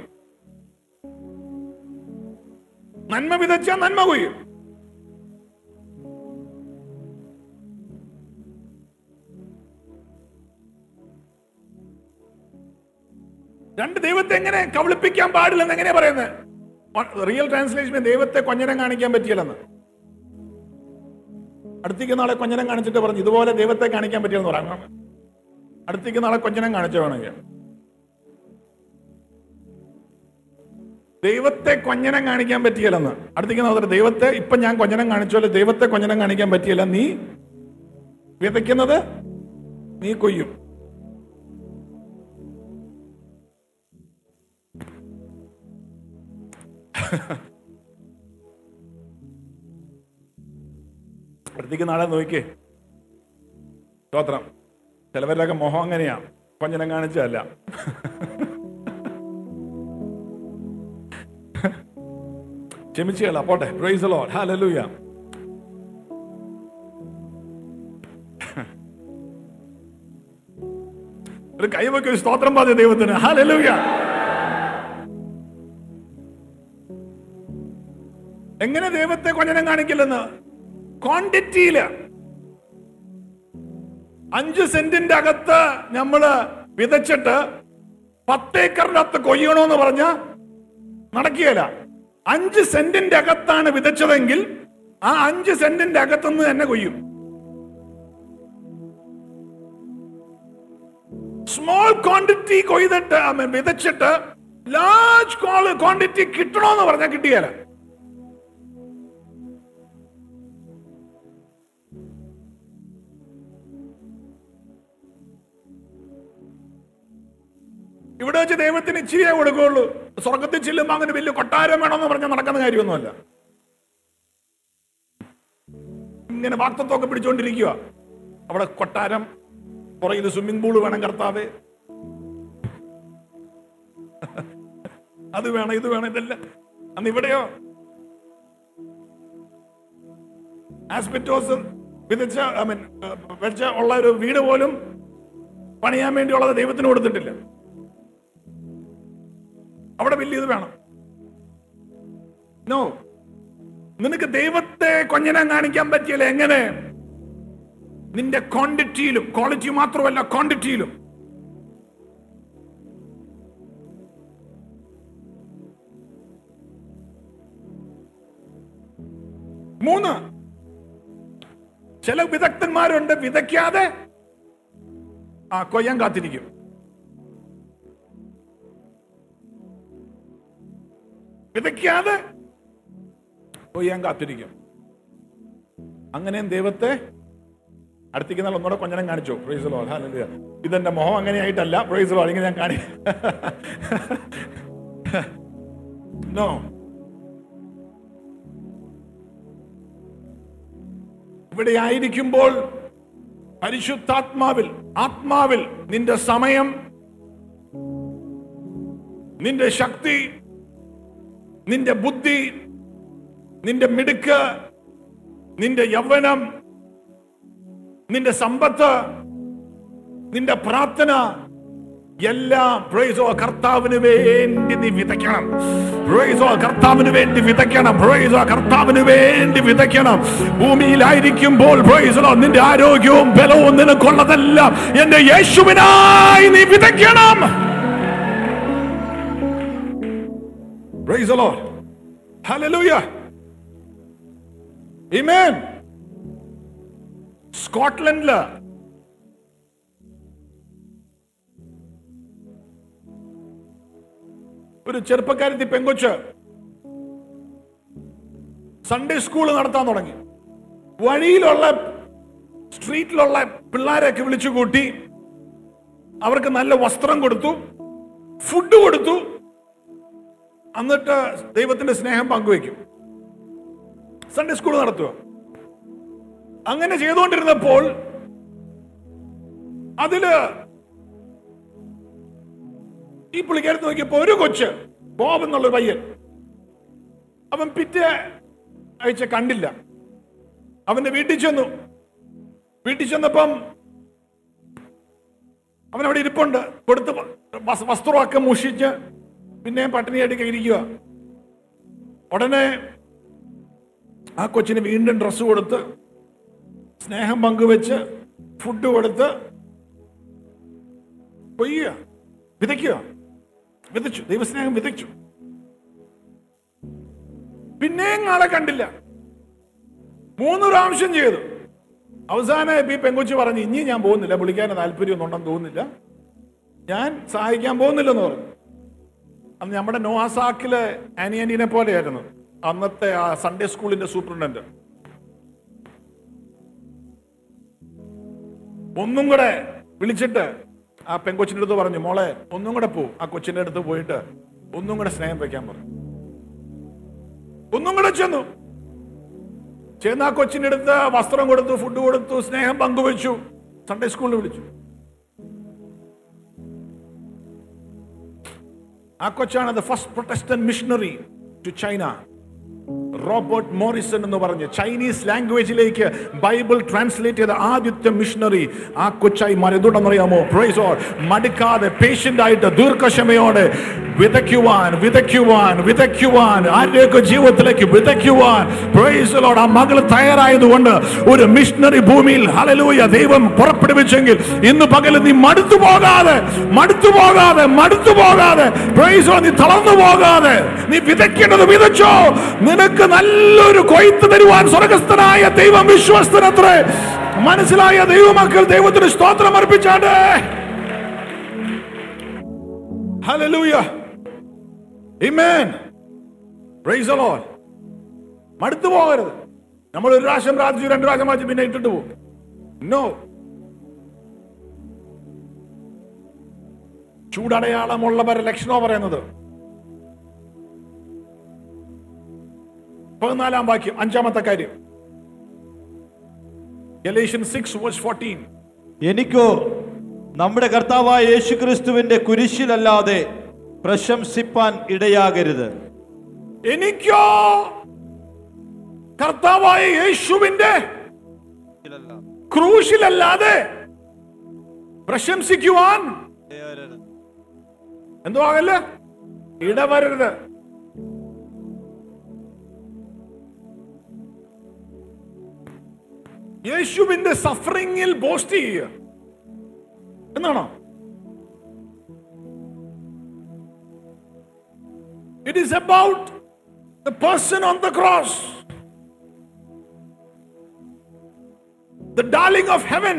നന്മ വിതച്ചാൽ നന്മ കൊയ്യും രണ്ട് ദൈവത്തെ എങ്ങനെ കബളിപ്പിക്കാൻ പാടില്ലെന്ന് എങ്ങനെയാ പറയുന്നത് റിയൽ ട്രാൻസ്ലേഷൻ ദൈവത്തെ കൊഞ്ഞനം കാണിക്കാൻ പറ്റിയില്ലെന്ന് അടുത്തേക്ക് നാളെ കൊഞ്ഞനം കാണിച്ചിട്ട് പറഞ്ഞു ഇതുപോലെ ദൈവത്തെ കാണിക്കാൻ പറ്റിയെന്ന് പറയാം അടുത്തേക്ക് നാളെ കൊഞ്ഞനം കാണിച്ചു വേണമെങ്കിൽ ദൈവത്തെ കൊഞ്ഞനം കാണിക്കാൻ പറ്റിയല്ലെന്ന് അടുത്തേക്ക് നാളെ ദൈവത്തെ ഇപ്പൊ ഞാൻ കൊഞ്ഞനം കാണിച്ചോലെ ദൈവത്തെ കൊഞ്ഞനം കാണിക്കാൻ പറ്റിയല്ല നീ വിതയ്ക്കുന്നത് നീ കൊയ്യും അടുത്തേക്ക് നാളെ നോക്കിക്കേ സ്തോത്രം ചിലവരുടെയൊക്കെ മോഹം അങ്ങനെയാ കൊഞ്ഞനം കാണിച്ചതല്ല ക്ഷമിച്ചുകള പോട്ടെ പ്രൈസ് ലോഡ് ഹല്ലേലൂയ ഒരു കൈവയ്ക്ക് ഒരു സ്തോത്രം പറഞ്ഞു ദൈവത്തിന് ഹല്ലേലൂയ എങ്ങനെ ദൈവത്തെ കൊഞ്ഞനം കാണിക്കില്ലെന്ന് ക്വാണ്ടിറ്റിയില് അഞ്ച് സെന്റിന്റെ അകത്ത് നമ്മള് വിതച്ചിട്ട് പത്തേക്കറിന്റെ അകത്ത് കൊയ്യണമെന്ന് പറഞ്ഞ നടക്കുകയില്ല അഞ്ച് സെന്റിന്റെ അകത്താണ് വിതച്ചതെങ്കിൽ ആ അഞ്ച് സെന്റിന്റെ അകത്തുനിന്ന് തന്നെ കൊയ്യും സ്മോൾ ക്വാണ്ടിറ്റി കൊയ്തിട്ട് I mean, വിതച്ചിട്ട് ലാർജ് ക്വാണ്ടിറ്റി കിട്ടണമെന്ന് പറഞ്ഞാൽ കിട്ടിയാല ഇവിടെ വെച്ച് ദൈവത്തിന് ഇച്ചിരിയേ കൊടുക്കുകയുള്ളൂ സ്വർഗത്തിൽ ചെല്ലുമ്പോ അങ്ങനെ വലിയ കൊട്ടാരം വേണമെന്ന് പറഞ്ഞാൽ നടക്കുന്ന കാര്യമൊന്നുമല്ല ഇങ്ങനെ വാക്തത്വമൊക്കെ പിടിച്ചുകൊണ്ടിരിക്കുക അവിടെ കൊട്ടാരം പുറകിൽ സ്വിമ്മിംഗ് പൂൾ വേണം കർത്താവേ അത് വേണം ഇത് വേണം ഇതെല്ലാം അന്ന് ഇവിടെയോ ആസ്പെറ്റോസ് വിതച്ച ഐ മീൻ വെച്ച ഉള്ള ഒരു വീട് പോലും പണിയാൻ വേണ്ടിയുള്ളത് ദൈവത്തിന് കൊടുത്തിട്ടില്ല അവിടെ വലിയത് വേണം നോ നിനക്ക് ദൈവത്തെ കൊഞ്ഞനം കാണിക്കാൻ പറ്റിയല്ല എങ്ങനെ നിന്റെ ക്വാണ്ടിറ്റിയിലും ക്വാളിറ്റി മാത്രമല്ല ക്വാണ്ടിറ്റിയിലും മൂന്ന് ചില വിദഗ്ധന്മാരുണ്ട് വിതയ്ക്കാതെ ആ കൊയ്യാൻ കാത്തിരിക്കും വിതയ്ക്കാതെ കൊയ്യാൻ കാത്തിരിക്കും അങ്ങനെയും ദൈവത്തെ അടുത്തേക്ക് നാൾ ഒന്നുകൂടെ കൊഞ്ഞനം കാണിച്ചു പ്രൈസ് ലോ ഇതെന്റെ മോഹം അങ്ങനെയായിട്ടല്ല പ്രൈസ് ലോ ഇങ്ങനെ ഞാൻ കാണി നോ ഇവിടെ ആയിരിക്കുമ്പോൾ പരിശുദ്ധാത്മാവിൽ ആത്മാവിൽ നിന്റെ സമയം നിന്റെ ശക്തി നിന്റെ ബുദ്ധി നിന്റെ മിടുക്ക് നിന്റെ യൗവനം നിന്റെ സമ്പത്ത് നിന്റെ പ്രാർത്ഥന എല്ലാം പ്രൈസോ കർത്താവിന് വേണ്ടി നീ വിതയ്ക്കണം പ്രൈസോ കർത്താവിന് വേണ്ടി വിതയ്ക്കണം പ്രൈസോ കർത്താവിന് വേണ്ടി വിതയ്ക്കണം ഭൂമിയിലായിരിക്കുമ്പോൾ പ്രൈസോ നിന്റെ ആരോഗ്യവും ബലവും നിനക്കുള്ളതെല്ലാം എന്റെ യേശുവിനായി നീ വിതയ്ക്കണം Praise the Lord. Hallelujah. Amen. സ്കോട്ട്ലൻഡില് ഒരു ചെറുപ്പക്കാരത്തി പെങ്കൊച്ച് സൺഡേ സ്കൂൾ നടത്താൻ തുടങ്ങി വഴിയിലുള്ള സ്ട്രീറ്റിലുള്ള പിള്ളേരെയൊക്കെ വിളിച്ചു കൂട്ടി അവർക്ക് നല്ല വസ്ത്രം കൊടുത്തു ഫുഡ് കൊടുത്തു എന്നിട്ട് ദൈവത്തിന്റെ സ്നേഹം പങ്കുവെക്കും സൺഡേ സ്കൂൾ നടത്തുക അങ്ങനെ ചെയ്തുകൊണ്ടിരുന്നപ്പോൾ അതില് ഈ പുള്ളിക്കാരത്ത് നോക്കിയപ്പോ ഒരു കൊച്ച് ബോബ് എന്നുള്ള ഒരു പയ്യൻ അവൻ പിറ്റേ ആഴ്ച കണ്ടില്ല അവന്റെ വീട്ടിൽ ചെന്നു വീട്ടിൽ ചെന്നപ്പം അവൻ അവിടെ ഇരിപ്പുണ്ട് കൊടുത്ത് വസ്- വസ്ത്രമൊക്കെ മുഷിച്ച് പിന്നെയും പട്ടിണിയായിട്ട് ഇരിക്കുക ഉടനെ ആ കൊച്ചിന് വീണ്ടും ഡ്രസ്സ് കൊടുത്ത് സ്നേഹം പങ്കുവെച്ച് ഫുഡ് കൊടുത്ത് കൊയ്യുക വിതയ്ക്കുക വിതച്ചു ദൈവസ്നേഹം വിതച്ചു പിന്നെയും ആളെ കണ്ടില്ല മൂന്ന് പ്രാവശ്യം ചെയ്തു അവസാനം ഇപ്പൊ ഈ പെങ്കൊച്ചു പറഞ്ഞു ഇനി ഞാൻ പോകുന്നില്ല വിളിക്കാൻ താല്പര്യമൊന്നും ഉണ്ടെന്ന് തോന്നുന്നില്ല ഞാൻ സഹായിക്കാൻ പോകുന്നില്ലെന്ന് പറഞ്ഞു അന്ന് നമ്മുടെ നോഹാസാക്കിലെ ആനിയനിനെ പോലെയായിരുന്നു അന്നത്തെ ആ സൺഡേ സ്കൂളിന്റെ സൂപ്രണ്ടന്റ് ഒന്നും കൂടെ വിളിച്ചിട്ട് ആ പെങ്കൊച്ചിന്റെ അടുത്ത് പറഞ്ഞു മോളെ ഒന്നും കൂടെ പോ ആ കൊച്ചിന്റെ അടുത്ത് പോയിട്ട് ഒന്നും കൂടെ സ്നേഹം വെക്കാൻ പറഞ്ഞു ഒന്നും കൂടെ ചെന്നു ചെന്ന് ആ കൊച്ചിന്റെ അടുത്ത് വസ്ത്രം കൊടുത്തു ഫുഡ് കൊടുത്തു സ്നേഹം പങ്കുവെച്ചു സൺഡേ സ്കൂളിൽ വിളിച്ചു ആ കൊച്ചാണ് the first Protestant missionary to China Robert Morrison എന്ന് പറഞ്ഞ് ചൈനീസ് ലാംഗ്വേജിലേക്ക് ബൈബിൾ ട്രാൻസ്ലേറ്റ് ചെയ്ത ആദ്യത്തെ മിഷണറി ആ കൊച്ചായി മരുതുണ്ടെന്നറിയാമോ പ്രൈസോ മടുക്കാതെ പേഷ്യന്റ് ആയിട്ട് ദീർഘക്ഷമയോടെ വിതയ്ക്കുവാൻ വിതയ്ക്കുവാൻ വിതയ്ക്കുവാൻ ആരുടെയൊക്കെ ജീവിതത്തിലേക്ക് വിതയ്ക്കുവാൻ പ്രൈസലോട് ആ മകൾ തയ്യാറായതുകൊണ്ട് ഒരു മിഷണറി ഭൂമിയിൽ ഹലലൂയ ദൈവം പുറപ്പെടുവിച്ചെങ്കിൽ ഇന്ന് പകൽ നീ മടുത്തു പോകാതെ മടുത്തു പോകാതെ മടുത്തു പോകാതെ പ്രൈസോ നീ തളർന്നു പോകാതെ നീ വിതയ്ക്കേണ്ടത് വിതച്ചോ നിനക്ക് നല്ലൊരു കൊയ്ത്ത് തരുവാൻ സ്വർഗസ്ഥനായ ദൈവം വിശ്വസ്തനത്രേ മനസ്സിലായ ദൈവമക്കൾ ദൈവത്തിന് സ്തോത്രം അർപ്പിച്ചാണ്ട് hallelujah amen praise the Lord മടുത്തു പോകരുത് നമ്മൾ ഒരു പ്രാവശ്യം പ്രാർത്ഥിച്ചു രണ്ട് പ്രാവശ്യം വായിച്ചു പിന്നെ ഇട്ടിട്ട് പോകും നോ ചൂടടയാളമുള്ളവരെ ലക്ഷണോ പറയുന്നത് പതിനാലാം വാക്യം അഞ്ചാമത്തെ കാര്യം ഗലേഷ്യൻ സിക്സ് വേഴ്സ് ഫോർട്ടീൻ എനിക്കോ നമ്മുടെ കർത്താവായ യേശുക്രിസ്തുവിന്റെ കുരിശിലല്ലാതെ പ്രശംസിപ്പാൻ ഇടയാകരുത് എനിക്കോ കർത്താവായ യേശുവിന്റെ ക്രൂശിലല്ലാതെ പ്രശംസിക്കുവാൻ എന്തോ ആകല്ല ഇടവരരുത് യേശുവിന്റെ സഫറിങ്ങിൽ ബോസ്റ്റ് ചെയ്യുക എന്നാണോ it is about the person on the cross the darling of heaven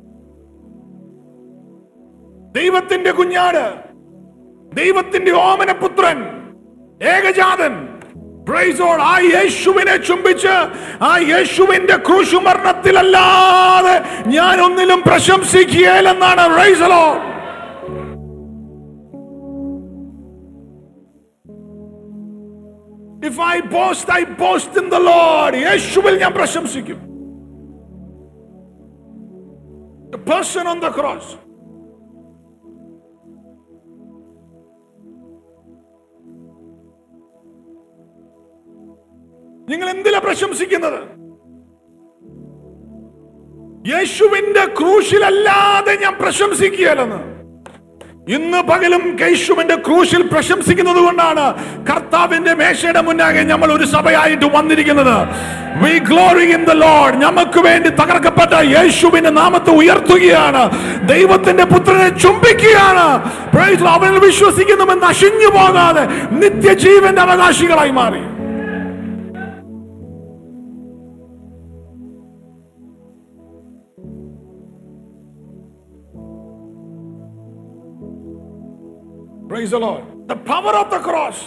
ദൈവത്തിന്റെ കുഞ്ഞാട് ദൈവത്തിന്റെ ഓമനപുത്രൻ ഏകജാതൻ Praise God. ആ യേശുവിനെ ചുംബിച്ച് ആ യേശുവിന്റെ ക്രൂശുമരണത്തിലല്ലാതെ ഞാൻ ഒന്നിലും പ്രശംസിക്കുകയില്ലെന്നാണ് Praise the Lord. If I boast, I boast in the Lord. യേശുവിൽ ഞാൻ പ്രശംസിക്കും The person on the cross. നിങ്ങൾ എന്തിലാ പ്രശംസിക്കുന്നത് യേശുവിന്റെ ക്രൂശിലല്ലാതെ ഞാൻ പ്രശംസിക്കുകയല്ലെന്ന് ഇന്ന് പകലും യേശുവിന്റെ ക്രൂശിൽ പ്രശംസിക്കുന്നത് കൊണ്ടാണ് കർത്താവിന്റെ മേശയുടെ മുന്നാകെ നമ്മൾ ഒരു സഭയായിട്ട് വന്നിരിക്കുന്നത് we glory in the Lord നമുക്ക് വേണ്ടി തകർക്കപ്പെട്ട യേശുവിന്റെ നാമത്തെ ഉയർത്തുകയാണ് ദൈവത്തിന്റെ പുത്രനെ ചുംബിക്കുകയാണ് Praise the Lord. അവനിൽ വിശ്വസിക്കുന്നുവെന്ന് നശിഞ്ഞു പോകാതെ നിത്യജീവന്റെ അവകാശികളായി മാറി Praise the Lord. The power of the cross.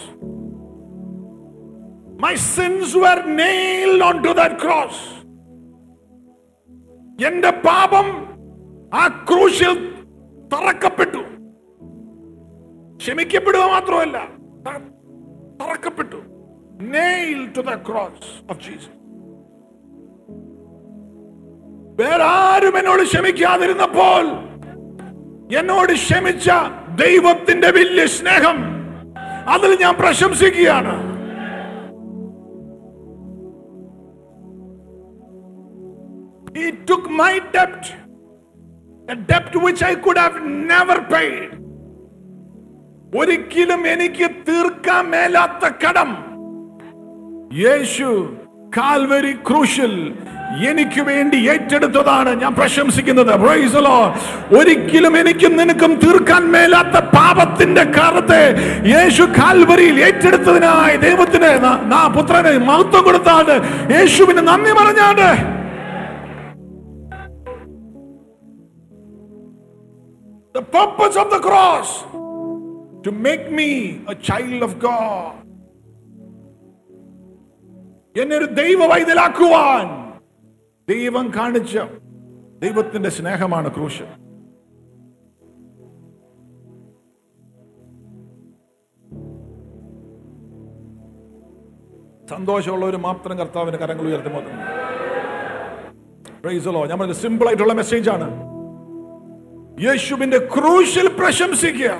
My sins were nailed onto that cross. എന്റെ പാപം ആ ക്രൂശിൽ തറക്കപ്പെട്ടു ക്ഷമിക്കപ്പെടുക മാത്രമല്ല ത- തറക്കപ്പെട്ടു nail to the cross of Jesus വേറെ ആരും എന്നോട് ക്ഷമിക്കാതിരുന്നപ്പോൾ എന്നോട് ക്ഷമിച്ച ദൈവത്തിന്റെ വലിയ സ്നേഹം അതിൽ ഞാൻ പ്രശംസിക്കുകയാണ് He took my debt a debt which I could have never paid. ഒരിക്കലും എനിക്ക് തീർക്കാൻ മേലാത്ത കടം യേശു കാൽവരി ക്രൂശിൽ എനിക്ക് വേണ്ടി ഏറ്റെടുത്തതാണ് ഞാൻ പ്രശംസിക്കുന്നത് Praise the Lord. ഒരിക്കലും എനിക്കും നിനക്കും തീർക്കാൻ മേലാത്ത പാപത്തിന്റെ കാലത്തെ യേശു കാൽവരിയിൽ ഏറ്റെടുത്തതിനായി ദൈവത്തിന് ന- നാ പുത്രന് മഹത്വം കൊടുത്താണ്ട് യേശുവിന് നന്ദി പറഞ്ഞാണ്ട് The purpose of the cross to make me a child of God. എന്നെ ഒരു ദൈവ വൈതലാക്കുവാൻ ദൈവം കാണിച്ച ദൈവത്തിന്റെ സ്നേഹമാണ് ക്രൂശ് സന്തോഷമുള്ളവർ മാത്രം കർത്താവിന്റെ കരങ്ങൾ ഉയർത്തുമോ പ്രൈസലോ ഞാൻ പറഞ്ഞ സിമ്പിൾ ആയിട്ടുള്ള മെസ്സേജ് ആണ് യേശുവിന്റെ ക്രൂശിൽ പ്രശംസിക്കുക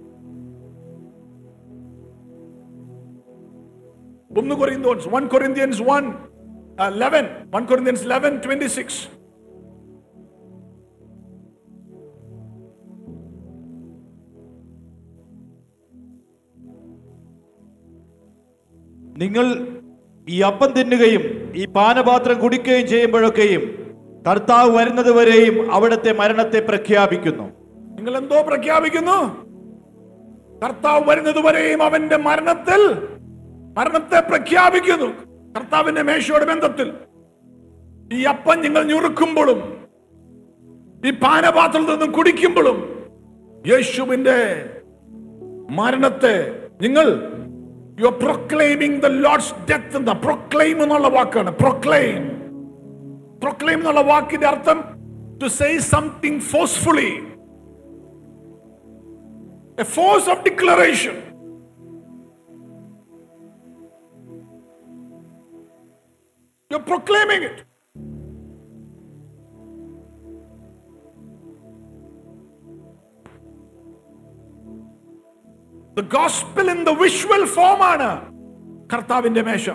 ഒന്ന് Corinthians one Corinthians one eleven one Corinthians eleven twenty six നിങ്ങൾ ഈ അപ്പം തിന്നുകയും ഈ പാനപാത്രം കുടിക്കുകയും ചെയ്യുമ്പോഴൊക്കെയും കർത്താവ് വരുന്നത് വരെയും അവിടുത്തെ മരണത്തെ പ്രഖ്യാപിക്കുന്നു നിങ്ങൾ എന്തോ പ്രഖ്യാപിക്കുന്നു കർത്താവ് വരുന്നത് വരെയും അവന്റെ മരണത്തിൽ മരണത്തെ പ്രഖ്യാപിക്കുന്നു കർത്താവിന്റെ മേശയോട് ബന്ധത്തിൽ ഈ അപ്പം നിങ്ങൾ ഞുറുക്കുമ്പോഴും ഈ പാനപാത്രത്തിൽ നിന്നും കുടിക്കുമ്പോഴും യേശുവിന്റെ മരണത്തെ നിങ്ങൾ you are proclaiming the Lord's death എന്ന പ്രൊക്ലെയിം എന്നുള്ള വാക്കാണ് പ്രൊക്ലെയിം പ്രൊക്ലെയിം എന്നുള്ള വാക്കിന്റെ അർത്ഥം to say something forcefully a force of declaration. You're proclaiming it. The gospel in the visual form ആണ് കർത്താവിന്റെ മേശ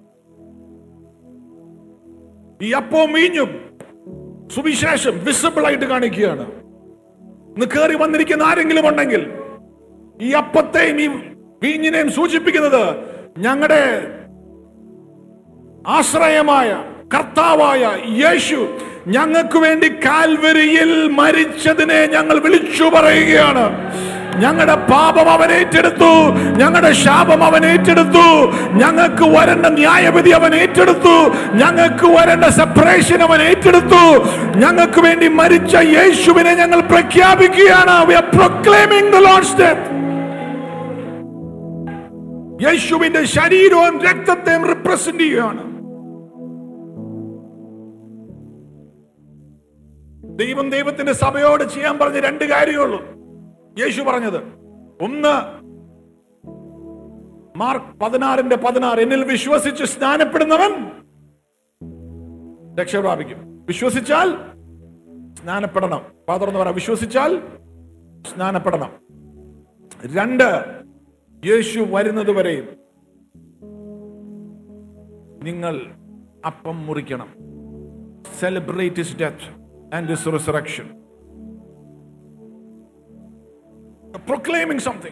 ഈ അപ്പവും വീഞ്ഞും സുവിശേഷം വിസിബിൾ ആയിട്ട് കാണിക്കുകയാണ് ഇന്ന് കയറി വന്നിരിക്കുന്ന ആരെങ്കിലും ഉണ്ടെങ്കിൽ ഈ അപ്പത്തെയും ഈ വീഞ്ഞിനെയും സൂചിപ്പിക്കുന്നത് ഞങ്ങളുടെ ആശ്രയമായ കർത്താവായ യേശു ഞങ്ങൾക്ക് വേണ്ടി കാൽവരിയിൽ മരിച്ചതിനെ ഞങ്ങൾ വിളിച്ചു പറയുകയാണ് ഞങ്ങളുടെ പാപം അവൻ ഏറ്റെടുത്തു ഞങ്ങളുടെ ശാപം അവൻ ഏറ്റെടുത്തു ഞങ്ങൾക്ക് വരേണ്ട ന്യായവിധി അവൻ ഏറ്റെടുത്തു ഞങ്ങൾക്ക് വരേണ്ട സെപ്പറേഷൻ അവൻ ഏറ്റെടുത്തു ഞങ്ങൾക്ക് വേണ്ടി മരിച്ച യേശുവിനെ ഞങ്ങൾ പ്രഖ്യാപിക്കുകയാണ് We are proclaiming the Lord's death. യേശുവിന്റെ ശരീരവും രക്തത്തെയും റിപ്രസെന്റ് ചെയ്യുകയാണ് ദൈവം ദൈവത്തിന്റെ സഭയോട് ചെയ്യാൻ പറഞ്ഞ രണ്ട് കാര്യമുള്ളൂ യേശു പറഞ്ഞത് ഒന്ന് മാർക്ക് പതിനാറിന്റെ പതിനാറ് എന്നിൽ വിശ്വസിച്ച് സ്നാനപ്പെടുന്നവൻ രക്ഷ പ്രാപിക്കും വിശ്വസിച്ചാൽ സ്നാനപ്പെടണം പാതർന്ന് പറ വിശ്വസിച്ചാൽ സ്നാനപ്പെടണം രണ്ട് യേശു വരുന്നത് വരെയും നിങ്ങൾ അപ്പം മുറിക്കണം celebrate his death and his resurrection proclaiming something.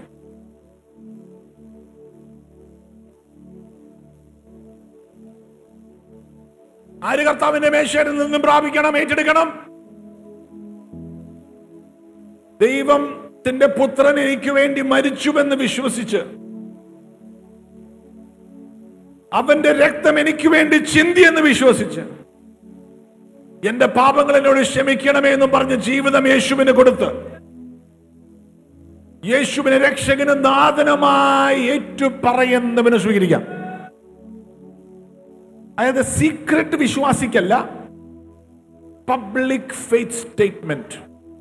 ആര് കർത്താവിന്റെ മേശയിൽ നിന്നും പ്രാപിക്കണം ഏറ്റെടുക്കണം ദൈവത്തിന്റെ പുത്രൻ എനിക്ക് വേണ്ടി മരിച്ചുവെന്ന് വിശ്വസിച്ച് അവന്റെ രക്തം എനിക്ക് വേണ്ടി ചിന്തി എന്ന് വിശ്വസിച്ച് എന്റെ പാപങ്ങൾ എന്നോട് ക്ഷമിക്കണമേ എന്നും പറഞ്ഞ് ജീവിതം യേശുവിന് കൊടുത്ത് യേശുവിനെ രക്ഷകന് നാഥനമായി ഏറ്റു പറയുന്നവന് സ്വീകരിക്കാം അതായത് സീക്രട്ട് വിശ്വാസിക്കല്ല public faith statement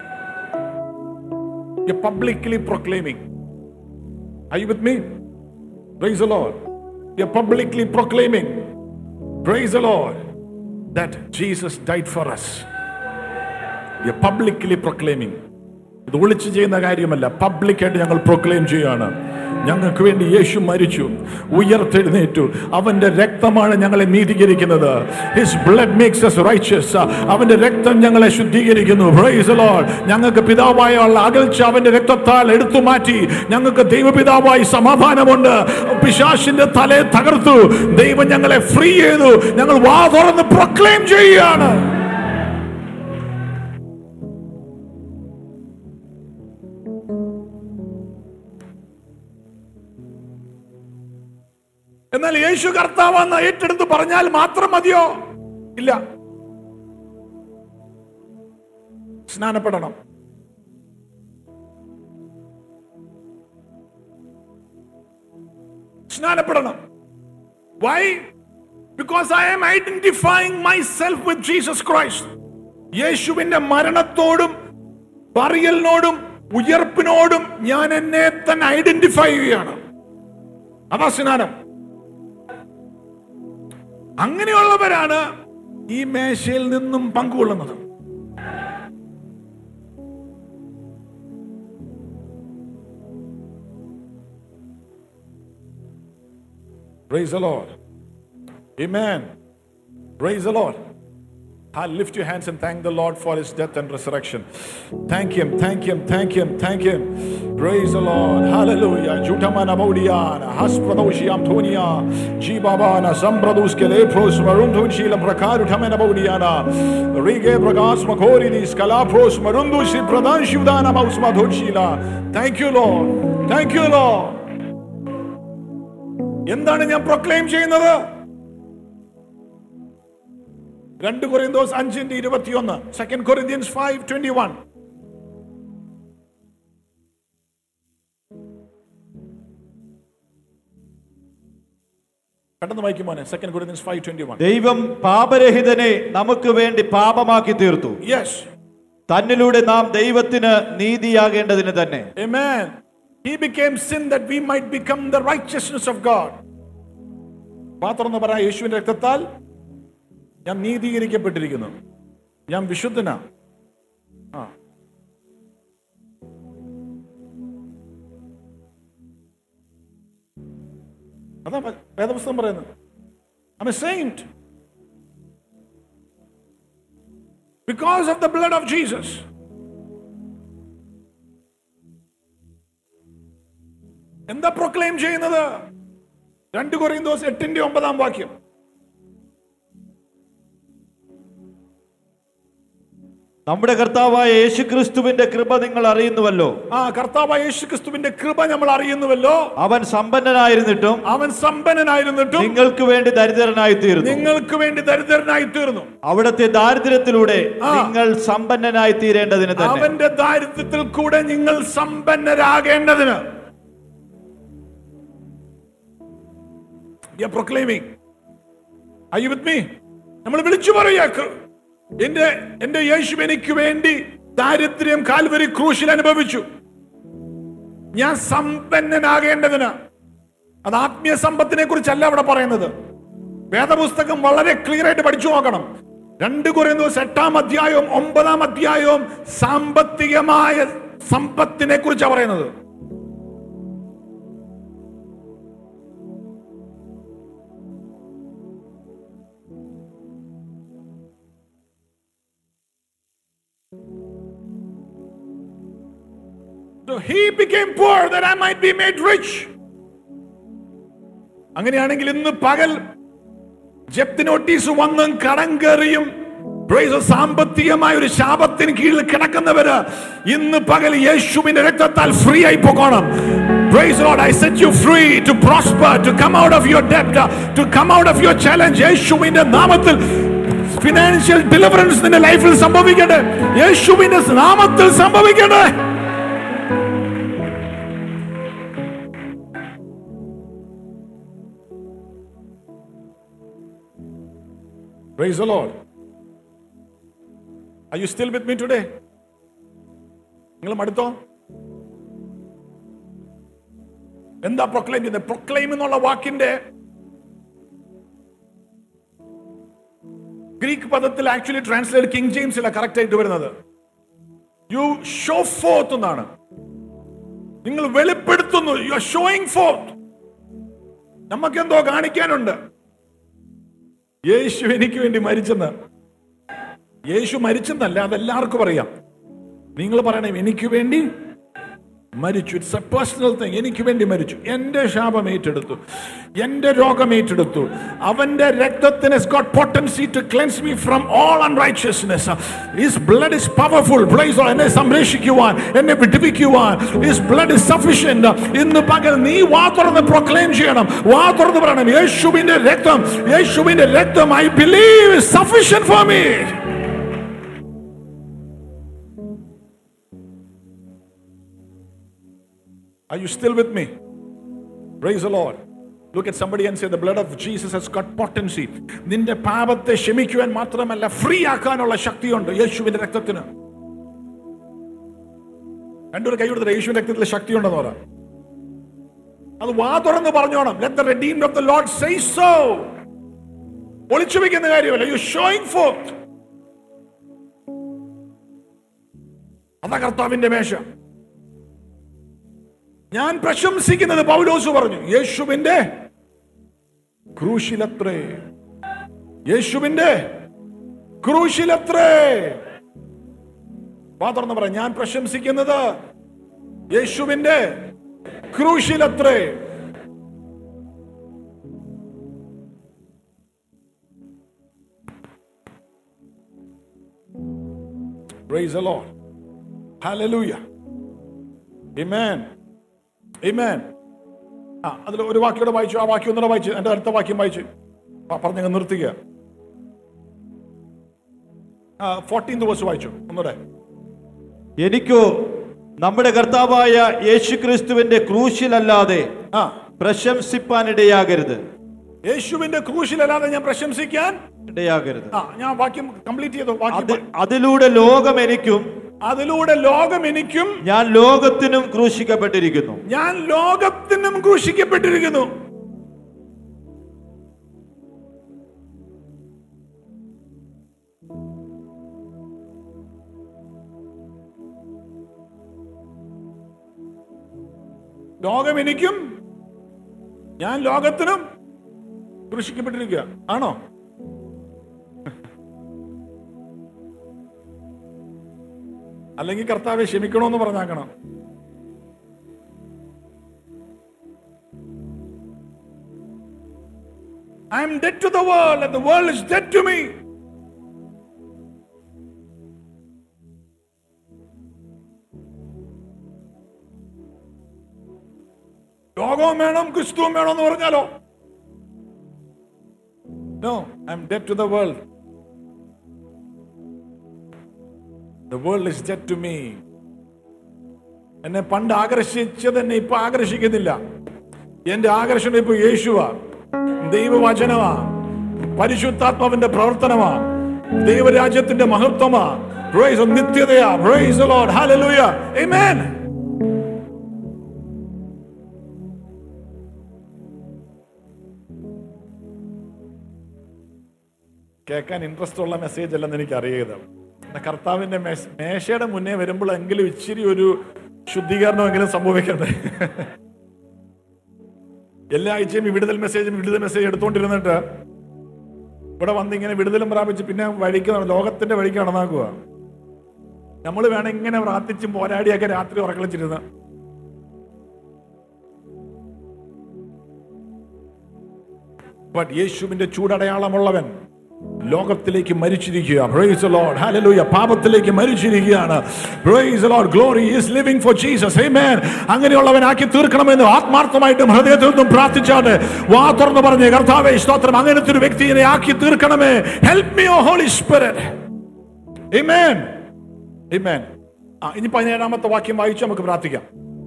publicly proclaiming I with me praise the Lord you're publicly proclaiming praise the Lord that Jesus died for us you're publicly proclaiming ഇത് ഒളിച്ചു ചെയ്യുന്ന കാര്യമല്ല പബ്ലിക്കായിട്ട് ഞങ്ങൾ പ്രൊക്ലെയിം ചെയ്യുകയാണ് ഞങ്ങൾക്ക് വേണ്ടി യേശു മരിച്ചു ഉയർത്തെഴുന്നേറ്റു അവന്റെ രക്തമാണ് ഞങ്ങളെ നീതീകരിക്കുന്നത് his blood makes us righteous അവന്റെ രക്തം ഞങ്ങളെ ശുദ്ധീകരിക്കുന്നു Praise the Lord. ഞങ്ങൾക്ക് പിതാവായ ഉള്ള അകൽച്ച അവന്റെ രക്തത്താൽ എടുത്തു മാറ്റി ഞങ്ങൾക്ക് ദൈവപിതാവായി സമാധാനമുണ്ട് പിശാശിന്റെ തലയെ തകർത്തു ദൈവം ഞങ്ങളെ ഫ്രീ ചെയ്തു ഞങ്ങൾ വാ തുറന്ന് പ്രൊക്ലെയിം ചെയ്യുകയാണ് എന്നാൽ യേശു കർത്താവെന്ന് ഏറ്റെടുത്ത് പറഞ്ഞാൽ മാത്രം മതിയോ ഇല്ല സ്നാനപ്പെടണം സ്നാനപ്പെടണം why because I am identifying myself with Jesus Christ യേശുവിന്റെ മരണത്തോടും പറയലിനോടും ഉയർപ്പിനോടും ഞാൻ എന്നെ തന്നെ ഐഡന്റിഫൈ ചെയ്യുകയാണ് അതാ സ്നാനം അങ്ങനെയുള്ളവരാണ് ഈ മേശയിൽ നിന്നും പങ്കുകൊള്ളുന്നത് Praise the Lord. Amen. Praise the Lord. I'll lift your hands and thank the Lord for his death and resurrection. Thank him, thank him, thank him, thank him. Praise the Lord. Hallelujah. Jutamana Baudiana, Haspradoshiyam Tonia, Jibabana, Sambradus Kelepros, Marundun Shilam Prakaru Tamana Baudiana, Rige Bragas Makoridis, Kalapros, Marundu Shi Pradan Shivdana Mausma Dhunshila. Thank you, Lord. Thank you, Lord. എന്താണ് ഞാൻ പ്രൊക്ലെയിം ചെയ്യുന്നത് രണ്ട് കൊറിന്തോസ് അഞ്ചിന്റെ ഇരുപത്തിയൊന്ന് second Corinthians five twenty one പെട്ടെന്ന് വായിക്കും മോനെ second Corinthians five twenty one ദൈവം പാപരഹിതനെ നമുക്ക് വേണ്ടി പാപമാക്കി തീർത്തു യെസ് തന്നിലൂടെ നാം ദൈവത്തിന് നീതിയാകേണ്ടതിന് തന്നെ Amen. He became sin that we might become the righteousness of God. പാത്രം പറ യേശുവിന്റെ രക്തത്താൽ ഞാൻ നീതീകരിക്കപ്പെട്ടിരിക്കുന്നു ഞാൻ വിശുദ്ധനാ ആ അതാ പ- വേദപുസ്തകം പറയുന്നത് I'm a saint. Because of the blood of Jesus. എന്താ പ്രൊക്ലെയിം ചെയ്യുന്നത് രണ്ട് കൊറിയന്തോസ് എട്ടിന്റെ ഒമ്പതാം വാക്യം നമ്മുടെ കർത്താവായ യേശുക്രിസ്തുവിന്റെ കൃപ നിങ്ങൾ അറിയുന്നുവല്ലോ ആ കർത്താവ് യേശു ക്രിസ്തുവിന്റെ കൃപ നമ്മൾ അറിയുന്നുവല്ലോ അവൻ സമ്പന്നനായിരുന്നിട്ടും അവൻ സമ്പന്നനായിരുന്നിട്ടും നിങ്ങൾക്ക് വേണ്ടി ദരിദ്രനായി തീർന്നു നിങ്ങൾക്ക് വേണ്ടി ദരിദ്രനായി തീർന്നു അവിടുത്തെ ദാരിദ്ര്യത്തിലൂടെ ആ. നിങ്ങൾ സമ്പന്നനായി തീരേണ്ടതിന് തന്നെ അവന്റെ ദാരിദ്ര്യത്തിൽ കൂടെ നിങ്ങൾ സമ്പന്നരാകേണ്ടതിന് You're proclaiming. Are you with me? നമ്മൾ വിളിച്ചു പറയാ കൃ- എന്റെ എന്റെ യേശു എനിക്ക് വേണ്ടി ദാരിദ്ര്യം കാൽവരി ക്രൂശിൽ അനുഭവിച്ചു ഞാൻ സമ്പന്നനാകേണ്ടതിന് അത് ആത്മീയ സമ്പത്തിനെ കുറിച്ചല്ല അവിടെ പറയുന്നത് വേദപുസ്തകം വളരെ ക്ലിയർ ആയിട്ട് പഠിച്ചു നോക്കണം രണ്ട് കുറയുന്നു എട്ടാം അധ്യായവും ഒമ്പതാം അധ്യായവും സാമ്പത്തികമായ സമ്പത്തിനെ കുറിച്ചാണ് പറയുന്നത് So he became poor that I might be made rich. അങ്ങനെയാണെങ്കിൽ ഇന്ന് പകൽ ജപ്തി നോട്ടീസ് വന്നും കടം കയറിയും praise the സാമ്പത്തികമായ ഒരു ശാപത്തിന് കീഴിൽ കിടക്കുന്നവര് ഇന്ന് പകൽ യേശുവിന്റെ രക്തത്താൽ ഫ്രീ ആയി പോകണം Praise the Lord, I set you free to prosper, to come out of your debt, uh, to come out of your challenge. യേശുവിന്റെ നാമത്തിൽ ഫിനാൻഷ്യൽ ഡെലിവറൻസ് നിന്റെ ലൈഫിൽ സംഭവിക്കട്ടെ യേശുവിന്റെ നാമത്തിൽ സംഭവിക്കട്ടെ Praise the Lord. Are you still with me today? നിങ്ങൾ മടുത്തോ എന്താ പ്രൊക്ലെയിം ചെയ്യുന്നത് പ്രൊക്ലെയിം എന്നുള്ള വാക്കിന്റെ ഗ്രീക്ക് പദത്തിൽ ആക്ച്വലി ട്രാൻസ്ലേറ്റ് കിങ് ജെയിംസിലാണ് കറക്റ്റ് ആയിട്ട് വരുന്നത് യു ഷോ ഫോർത്ത് എന്നാണ് നിങ്ങൾ വെളിപ്പെടുത്തുന്നു യു ആർ ഷോയിങ് ഫോർത്ത് നമുക്കെന്തോ കാണിക്കാനുണ്ട് യേശു എനിക്ക് വേണ്ടി മരിച്ചെന്ന് യേശു മരിച്ചെന്നല്ല അതെല്ലാവർക്കും അറിയാം നിങ്ങൾ പറയണേ എനിക്ക് വേണ്ടി മരിച്ചു ഇറ്റ്സ് എ പേഴ്സണൽ തിങ് എനിക്ക് വേണ്ടി മരിച്ചു എന്റെ ശാപം ഏറ്റെടുത്തു എന്റെ രോഗം ഏറ്റെടുത്തു അവന്റെ രക്തത്തിന് got potency to cleanse me from all unrighteousness his blood is powerful place എന്നെ സംരക്ഷിക്കുവാൻ എന്നെ വിടുവിക്കുവാൻ ഹിസ് ബ്ലഡ് ഇസ് സഫിഷ്യന്റ് ഇന്ന് പകൽ നീ വാ തുറന്ന് പ്രൊക്ലെയിം ചെയ്യണം വാ തുറന്ന് പറയണം യേശുവിന്റെ രക്തം യേശുവിന്റെ രക്തം I believe sufficient for me Are you still with me? Praise the Lord. Look at somebody and say, The blood of Jesus has got potency. നിന്റെ പാപത്തെ ക്ഷമിക്കുവാൻ മാത്രമല്ല ഫ്രീ ആക്കാനുള്ള ശക്തിയുണ്ട് യേശുവിന്റെ രക്തത്തിന് രണ്ടൊരു കൈ കൊടുത്തിട്ട് യേശുവിന്റെ രക്തത്തിൽ ശക്തിയുണ്ടെന്ന് പറ അത് വാ തുറന്ന് പറഞ്ഞോണം let the redeemed of the Lord say so. ഒളിച്ചു വെക്കുന്ന കാര്യമല്ല യു ഷോയിങ് ഫോർത്ത് അതാ കർത്താവിന്റെ മേശ ഞാൻ പ്രശംസിക്കുന്നത് പൗലോസ് പറഞ്ഞു യേശുവിന്റെ ക്രൂശിലത്രേ യേശുവിന്റെ ക്രൂശിലത്രേ വാ തുറന്ന് പറ ഞാൻ പ്രശംസിക്കുന്നത് യേശുവിന്റെ ക്രൂശിലത്രേ Praise the Lord. Hallelujah. Amen. Amen. ആ അതിൽ ഒരു വാക്യോടെ വായിച്ചു ആ വാക്യം ഒന്നുകൂടെ വായിച്ചു എന്റെ അടുത്ത വാക്യം വായിച്ചു പറഞ്ഞങ്ങ് നിർത്തിക്കുക ഫോർട്ടീൻ ദിവസം വായിച്ചു ഒന്നുകൂടെ എനിക്കോ നമ്മുടെ കർത്താവായ യേശുക്രിസ്തുവിന്റെ ക്രൂശിലല്ലാതെ ആ പ്രശംസിപ്പാനിടയാകരുത് യേശുവിന്റെ ക്രൂശിലല്ലാതെ ഞാൻ പ്രശംസിക്കാൻ ഇടയാകരുത് ആ ഞാൻ വാക്യം കംപ്ലീറ്റ് ചെയ്തു വാക്യം അത് അതിലൂടെ ലോകം എനിക്കും അതിലൂടെ ലോകം എനിക്കും ഞാൻ ലോകത്തിനും ക്രൂശിക്കപ്പെട്ടിരിക്കുന്നു ഞാൻ ലോകത്തിനും ക്രൂശിക്കപ്പെട്ടിരിക്കുന്നു ലോകം എനിക്കും ഞാൻ ലോകത്തിനും ക്രൂശിക്കപ്പെട്ടിരിക്കുക ആണോ അല്ലെങ്കിൽ കർത്താവെ ക്ഷമിക്കണമെന്ന് പറഞ്ഞാക്കണം I am dead to the world and the world is dead to me. ലോകവും വേണം ക്രിസ്തുവും വേണം എന്ന് പറഞ്ഞാലോ no I am dead to the world the world is dead to me എന്നെ പണ്ട് ആകർഷിച്ചത് എന്നെ ഇപ്പൊ ആകർഷിക്കുന്നില്ല എന്റെ ആകർഷണം ഇപ്പൊ യേശുവാ ദൈവവചനമാ പരിശുദ്ധാത്മാവിന്റെ പ്രവർത്തനമാ ദൈവരാജ്യത്തിന്റെ മഹത്വമാ പ്രൈസ് നിത്യതയാ പ്രൈസ് ലോർഡ് ഹല്ലേലൂയ ആമേൻ കേൾക്കാൻ ഇൻട്രസ്റ്റ് ഉള്ള മെസ്സേജ് അല്ലെന്ന് എനിക്ക് അറിയുന്നത് കർത്താവിന്റെ മേശ- മേശയുടെ മുന്നേ വരുമ്പോഴെങ്കിലും ഇച്ചിരി ഒരു ശുദ്ധീകരണമെങ്കിലും സംഭവിക്കണ്ടേ എല്ലാ ആഴ്ചയും ഈ വിടുതൽ മെസ്സേജും വിടുതൽ മെസ്സേജ് എടുത്തോണ്ടിരുന്നിട്ട് ഇവിടെ വന്ന് ഇങ്ങനെ വിടുതലും പ്രാപിച്ച് പിന്നെ വഴിക്ക് നട- ലോകത്തിന്റെ വഴിക്ക് നടന്നാക്കുക നമ്മൾ വേണം ഇങ്ങനെ പ്രാർത്ഥിച്ചും പോരാടിയൊക്കെ രാത്രി ഉറക്കളിച്ചിരുന്ന് ബട്ട് യേശുവിന്റെ ചൂടടയാളമുള്ളവൻ ലോകത്തിലേക്ക് മരിച്ചിരിക്കുക Praise the Lord. Hallelujah. പാപത്തിലേക്ക് മരിച്ചിരിക്കുകയാണ് Praise the Lord. Glory is living for Jesus. Amen. അങ്ങനെയുള്ളവനാക്കി തീർക്കണമെന്ന് ആത്മാർത്ഥമായിട്ടും ഹൃദയത്തിൽ നിന്നും പ്രാർത്ഥിച്ചാണ് വാ തുറന്ന് പറഞ്ഞ് കർത്താവേ സ്തോത്രം അങ്ങനത്തെ ഒരു വ്യക്തിയെ ആക്കി തീർക്കണമേ help me O Holy Spirit Amen. Amen. ആ ഇനി പതിനേഴാമത്തെ വാക്യം വായിച്ച് നമുക്ക് പ്രാർത്ഥിക്കാം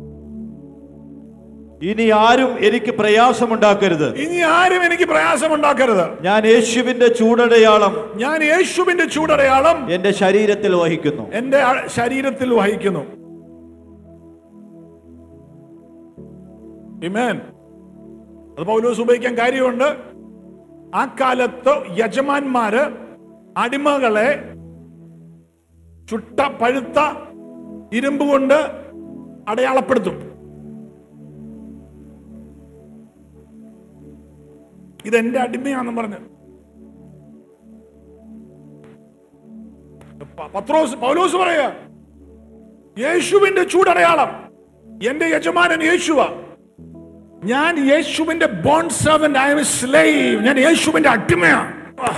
ഇനി ആരും എനിക്ക് പ്രയാസമുണ്ടാക്കരുത് ഇനി ആരും എനിക്ക് പ്രയാസമുണ്ടാക്കരുത് ഞാൻ യേശുവിന്റെ ചൂടടയാളം ഞാൻ യേശുവിന്റെ ചൂടടയാളം എന്റെ ശരീരത്തിൽ വഹിക്കുന്നു എന്റെ അ- ശരീരത്തിൽ വഹിക്കുന്നു Amen. അത് പൗലോസ് ഉപയോഗിക്കാൻ കാര്യമുണ്ട് ആ കാലത്ത് യജമാന്മാര് അടിമകളെ ചുട്ട പഴുത്ത ഇരുമ്പ് കൊണ്ട് അടയാളപ്പെടുത്തും ഇതെന്റെ അടിമയാണെന്ന് പറഞ്ഞ് പ- പത്രോസ് പൗലോസ് പറയാ യേശുവിന്റെ ചൂടടയാളം എന്റെ യജമാനൻ യേശുവ ഞാൻ യേശുവിന്റെ born servant I am slave ഞാൻ യേശുവിന്റെ അടിമയാണ് ആ.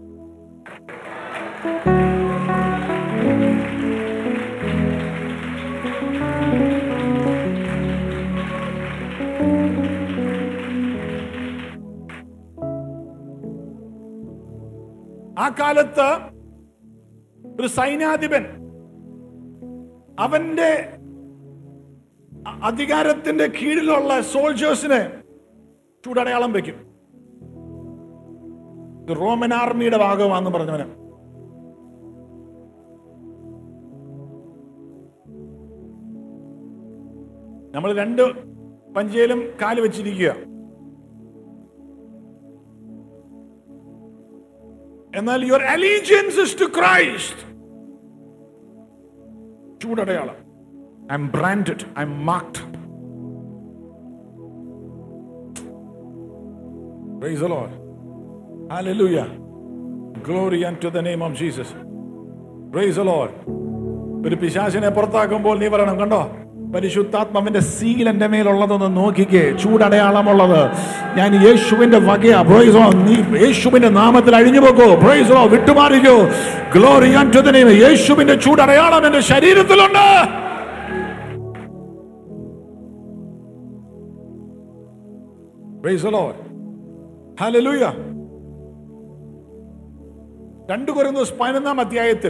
ആ കാലത്ത് ഒരു സൈന്യാധിപൻ അവന്റെ അ- അധികാരത്തിന്റെ കീഴിലുള്ള സോൾജേഴ്സിന് ചൂടടയാളം വെക്കും ഇത് റോമൻ ആർമിയുടെ ഭാഗമാണെന്ന് പറഞ്ഞവന് നമ്മൾ രണ്ട് പഞ്ചയിലും കാല് വെച്ചിരിക്കുക എന്നാൽ your allegiance is to Christ ചൂടടയാളം I am branded I am marked Praise the Lord. Hallelujah. Glory unto the name of Jesus. Praise the Lord. ഒരു പിശാചിനെ പുറത്താക്കുമ്പോൾ നീ പറയണം കണ്ടോ പരിശുദ്ധാത്മാവിന്റെ സീൽ എന്റെ മേലുള്ളതെന്ന് നോക്കിക്കേ ചൂടടയാളമുള്ളത് ഞാൻ യേശുവിന്റെ വകയാ പ്രൈസോ നീ യേശുവിന്റെ നാമത്തിൽ അഴിഞ്ഞു പോകോ പ്രൈസോ വിട്ടുമാറിക്കോ ഗ്ലോറി ടു ദ നെയിം യേശുവിന്റെ ചൂടടയാളം എന്റെ ശരീരത്തിലുണ്ട് Praise the Lord. Hallelujah. രണ്ട് കൊരിന്തോസ് പതിനൊന്നാം അധ്യായത്തിൽ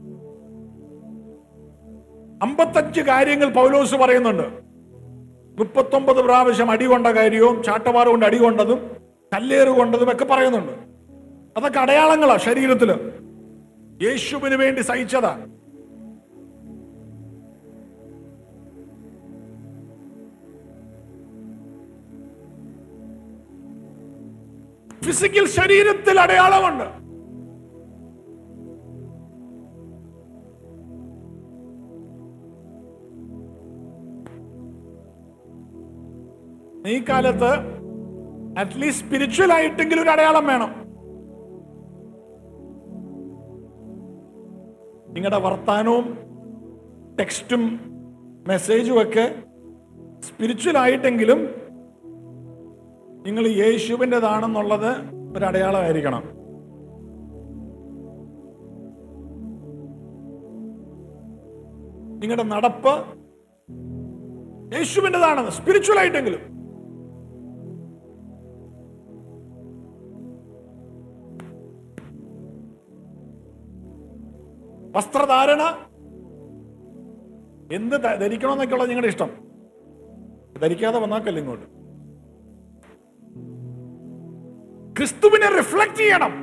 അമ്പത്തഞ്ച് കാര്യങ്ങൾ പൗലോസ് പറയുന്നുണ്ട് മുപ്പത്തൊമ്പത് പ്രാവശ്യം അടി കൊണ്ട കാര്യവും ചാട്ടവാറ് കൊണ്ട് അടി കൊണ്ടതും കല്ലേറ് കൊണ്ടതും ഒക്കെ പറയുന്നുണ്ട് അതൊക്കെ അടയാളങ്ങളാ ശരീരത്തില് യേശുവിന് വേണ്ടി സഹിച്ചതാ ഫിസിക്കൽ ശരീരത്തിൽ അടയാളമുണ്ട് ഈ കാലത്ത് അറ്റ്ലീസ്റ്റ് സ്പിരിച്വൽ ആയിട്ടെങ്കിലും ഒരു അടയാളം വേണം നിങ്ങളുടെ വർത്താനവും ടെക്സ്റ്റും മെസ്സേജും ഒക്കെ സ്പിരിച്വൽ ആയിട്ടെങ്കിലും നിങ്ങൾ യേശുവിൻ്റെതാണെന്നുള്ളത് ഒരു അടയാളമായിരിക്കണം നിങ്ങളുടെ നടപ്പ് യേശുവിൻ്റെതാണെന്ന് സ്പിരിച്വൽ ആയിട്ടെങ്കിലും വസ്ത്രധാരണ എന്ത് ധ- ധരിക്കണമെന്നൊക്കെയുള്ള നിങ്ങളുടെ ഇഷ്ടം ധരിക്കാതെ വന്നാക്കല്ല ഇങ്ങോട്ട് ക്രിസ്തുവിനെ റിഫ്ലക്ട് ചെയ്യണം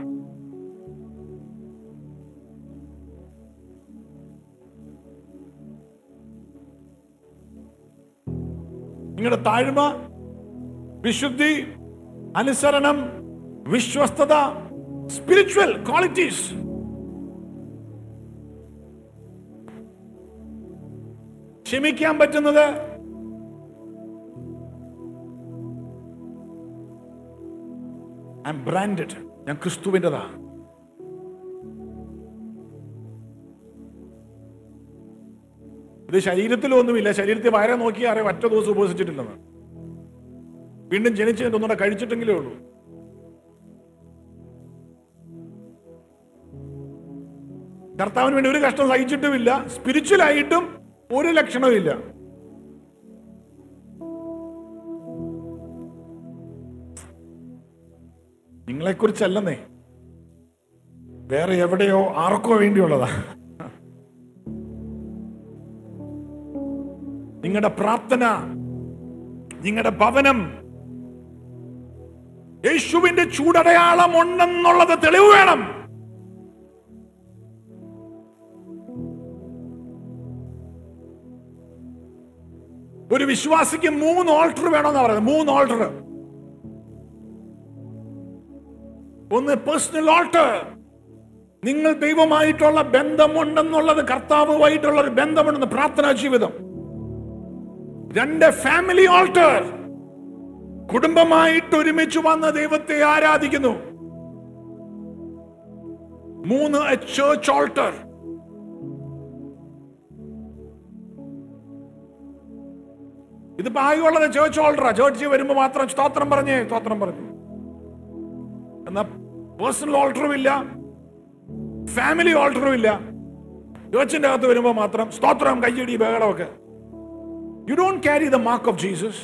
നിങ്ങളുടെ താഴ്മ വിശുദ്ധി അനുസരണം വിശ്വസ്തത സ്പിരിച്വൽ ക്വാളിറ്റീസ് ക്ഷമിക്കാൻ പറ്റുന്നത് ഐ എം ബ്രാൻഡഡ് ഞാൻ ക്രിസ്തുവിൻ്റെതാ ഇത് ശരീരത്തിലൊന്നുമില്ല ശരീരത്തിൽ വയറെ നോക്കി അറിയാം ഒറ്റ ദിവസം ഉപസിച്ചിട്ടില്ലെന്ന് വീണ്ടും ജനിച്ച് ഒന്നുകൂടെ കഴിച്ചിട്ടെങ്കിലേ ഉള്ളൂ കർത്താവിന് വേണ്ടി ഒരു കഷ്ടം സഹിച്ചിട്ടുമില്ല സ്പിരിച്വൽ ആയിട്ടും ഒരു ലക്ഷണവും ഇല്ല നിങ്ങളെക്കുറിച്ചല്ലെന്നേ വേറെ എവിടെയോ ആർക്കോ വേണ്ടിയുള്ളതാ നിങ്ങളുടെ പ്രാർത്ഥന നിങ്ങളുടെ ഭവനം യേശുവിന്റെ ചൂടടയാളം ഉണ്ടെന്നുള്ളത് തെളിവ് വേണം ഒരു വിശ്വാസിക്ക് മൂന്ന് ഓൾട്ടർ വേണമെന്നാ പറയുന്നത് മൂന്ന് ഓൾട്ടർ ഒന്ന് പേഴ്സണൽ ഓൾട്ടർ നിങ്ങൾ ദൈവമായിട്ടുള്ള ബന്ധമുണ്ടെന്നുള്ളത് കർത്താവുമായിട്ടുള്ള ഒരു ബന്ധമുണ്ടെന്ന് പ്രാർത്ഥനാ ജീവിതം രണ്ട് ഫാമിലി ഓൾട്ടർ കുടുംബമായിട്ട് ഒരുമിച്ച് വന്ന് ദൈവത്തെ ആരാധിക്കുന്നു മൂന്ന് ചേർച്ച് ഓൾട്ടർ ഇതിപ്പോ ആകെയുള്ളത് ചേർച്ച് ഓൾട്ടറാ ചേർച്ച് വരുമ്പോ മാത്രം സ്തോത്രം പറഞ്ഞേ സ്തോത്രം പറഞ്ഞു എന്നാ പേഴ്സണൽ ഓൾട്ടറും ഇല്ല ഫാമിലി ഓൾട്ടറും ഇല്ല ചേർച്ചിന്റെ അകത്ത് വരുമ്പോ മാത്രം സ്തോത്രം കയ്യടി ബഹളമൊക്കെ you don't carry the mark of Jesus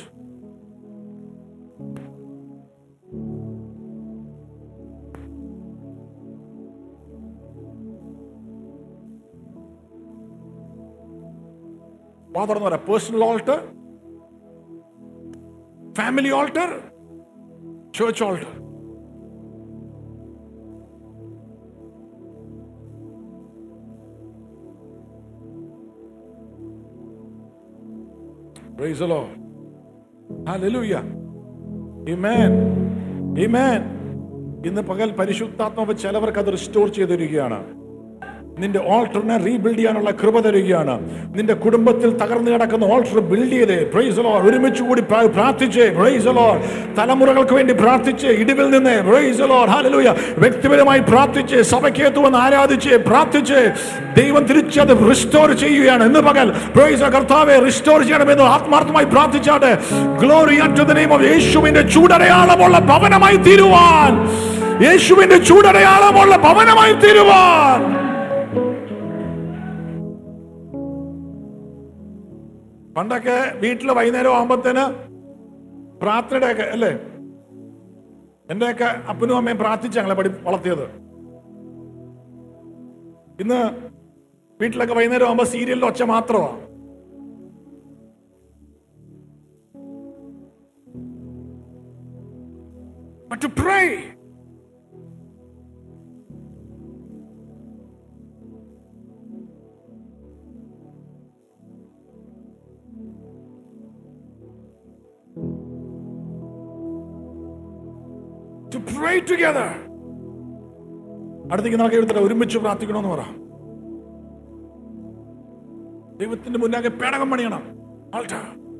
തുറന്നു പറയാം personal altar family altar church altar Praise the Lord. Hallelujah. Amen. Amen. ഇന്ന് പകൽ പരിശുദ്ധാത്മാവ് ചിലവർക്ക് അത് റിസ്റ്റോർ ചെയ്തിരിക്കുകയാണ് നിന്റെ ഓൾട്ടറിനെ റീബിൽഡ് ചെയ്യാനുള്ള കൃപ തരികയാണ് നിന്റെ കുടുംബത്തിൽ തകർന്നു കിടക്കുന്ന ഓൾട്ടർ ബിൽഡ് ചെയ്ത് പ്രൈസ് ലോ ഒരുമിച്ച് കൂടി പ്രാ- പ്രാർത്ഥിച്ച് പ്രൈസ് ലോ തലമുറകൾക്ക് വേണ്ടി പ്രാർത്ഥിച്ച് ഇടിവിൽ നിന്ന് പ്രൈസ് ലോ ഹാലലൂയ വ്യക്തിപരമായി പ്രാർത്ഥിച്ച് സഭയ്ക്കകത്ത് വന്ന് ആരാധിച്ച് പ്രാർത്ഥിച്ച് ദൈവം തിരിച്ചത് റിസ്റ്റോർ ചെയ്യുകയാണ് ഇന്ന് പകൽ പ്രൈസ് കർത്താവെ റിസ്റ്റോർ ചെയ്യണമെന്ന് ആത്മാർത്ഥമായി പ്രാർത്ഥിച്ചാട്ടെ glory to the name of യേശുവിന്റെ ചൂടടയാളമുള്ള ഭവനമായി തീരുവാൻ യേശുവിന്റെ ചൂടടയാളമുള്ള ഭവനമായി തീരുവാൻ പണ്ടൊക്കെ വീട്ടിൽ വൈകുന്നേരം ആകുമ്പത്തേന് പ്രാർത്ഥനയുടെ ഒക്കെ അല്ലേ എന്റെയൊക്കെ അപ്പനും അമ്മയും പ്രാർത്ഥിച്ച് ഞങ്ങളെ പഠി വളർത്തിയത് ഇന്ന് വീട്ടിലൊക്കെ വൈകുന്നേരം ആകുമ്പോ സീരിയലിന്റെ ഒച്ച മാത്രമാണ് But to pray. To pray together. അടുത്തേക്ക് നമുക്ക് എഴുതട്ടെ ഒരുമിച്ച് പ്രാർത്ഥിക്കണമെന്ന് പറ ദൈവത്തിന്റെ മുന്നാകെ പേടകം പണിയണം ആൾട്ടാ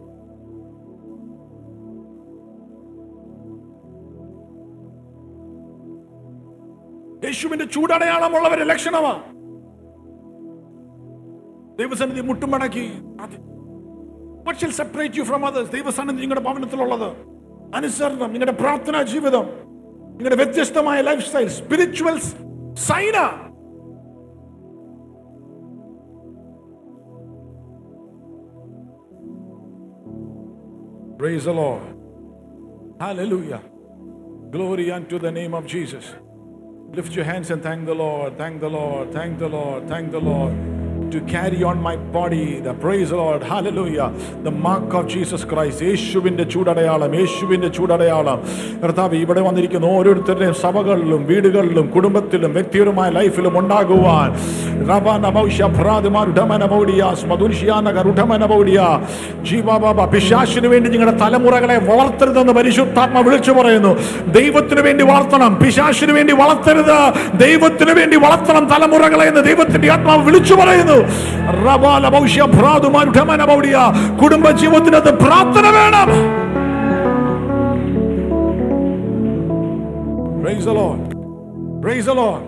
യേശുവിന്റെ ചൂടടയാളമുള്ളവരെ ലക്ഷണമാ ദൈവസന്നിധി മുട്ടുമടക്കി What shall separate you from others? ദൈവസന്നിധി നിങ്ങളുടെ ഭവനത്തിലുള്ളത് അനുസരണം നിങ്ങളുടെ പ്രാർത്ഥനാ ജീവിതം നിങ്ങളുടെ വ്യത്യസ്തമായ ലൈഫ് സ്റ്റൈൽ സ്പിരിച്വൽ സൈന Praise the Lord. Hallelujah. Glory unto the name of Jesus. Lift your hands and thank the Lord, thank the Lord, thank the Lord, thank the Lord. To carry on my body, the praise the Lord, hallelujah, the mark of Jesus Christ, യേശുവിന്റെ ചൂടടയാളം യേശുവിന്റെ ചൂടടയാളം കർത്താവ് ഇവിടെ വന്നിരിക്കുന്ന ഓരോരുത്തരുടെയും സഭകളിലും വീടുകളിലും കുടുംബത്തിലും വ്യക്തിപരമായ ലൈഫിലും ഉണ്ടാകുവാൻ പിശാശിന് വേണ്ടി നിങ്ങളുടെ തലമുറകളെ വളർത്തരുതെന്ന് പരിശുദ്ധാത്മ വിളിച്ചു പറയുന്നു ദൈവത്തിന് വേണ്ടി വളർത്തണം പിശാശിന് വേണ്ടി വളർത്തരുത് ദൈവത്തിന് വേണ്ടി വളർത്തണം തലമുറകളെ എന്ന് ദൈവത്തിന്റെ ആത്മാവ് വിളിച്ചു പറയുന്നു റബാല ഭൗഷ്യ ഭ്രാതുമാരുഢമന ഭൗഡിയ കുടുംബ ജീവിതത്തിനകത്ത് പ്രാർത്ഥന വേണം Praise the Lord. Praise the Lord.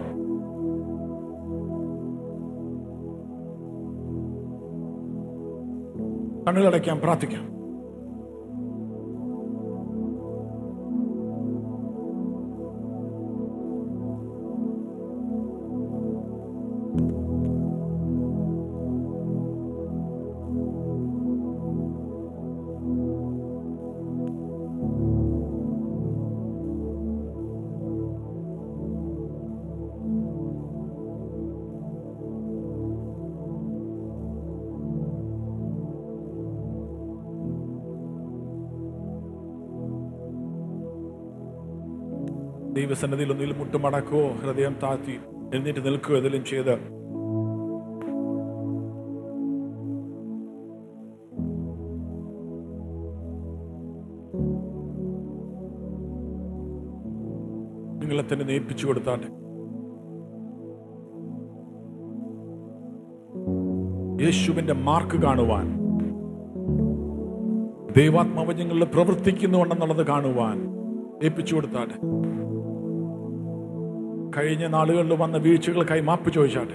കണ്ണുകളടയ്ക്കാം പ്രാർത്ഥിക്കാം ദൈവസന്നിധിയിൽ ഒന്നിൽ മുട്ടുമടക്കോ ഹൃദയം താഴ്ത്തി എഴുന്നേറ്റ് നിൽക്കുകയോ ഏതെങ്കിലും ചെയ്ത് നിങ്ങളെ തന്നെ നേപ്പിച്ചു കൊടുത്താട്ടെ യേശുവിന്റെ മാർക്ക് കാണുവാൻ ദൈവാത്മാവ് ഞങ്ങളിൽ പ്രവർത്തിക്കുന്നുണ്ടെന്നുള്ളത് കാണുവാൻ ഏൽപ്പിച്ചു കൊടുത്താട്ടെ കഴിഞ്ഞ നാളുകളിൽ വന്ന വീഴ്ചകൾക്കായി മാപ്പ് ചോദിച്ചാട്ടെ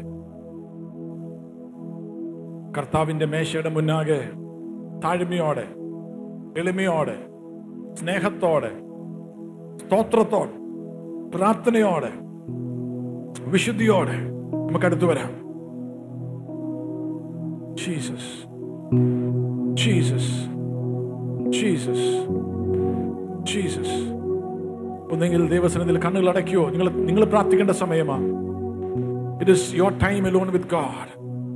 കർത്താവിന്റെ മേശയുടെ മുന്നാകെ താഴ്മയോടെ എളിമയോടെ സ്നേഹത്തോടെ സ്തോത്രത്തോടെ പ്രാർത്ഥനയോടെ വിശുദ്ധിയോടെ നമുക്ക് അടുത്തു വരാം ജീസസ് ജീസസ് ജീസസ് ജീസസ് ഒന്നെങ്കിൽ ദൈവസനത്തിൽ കണ്ണുകൾ അടയ്ക്കോ നിങ്ങൾ നിങ്ങൾ പ്രാർത്ഥിക്കേണ്ട സമയമാ it is your time alone with God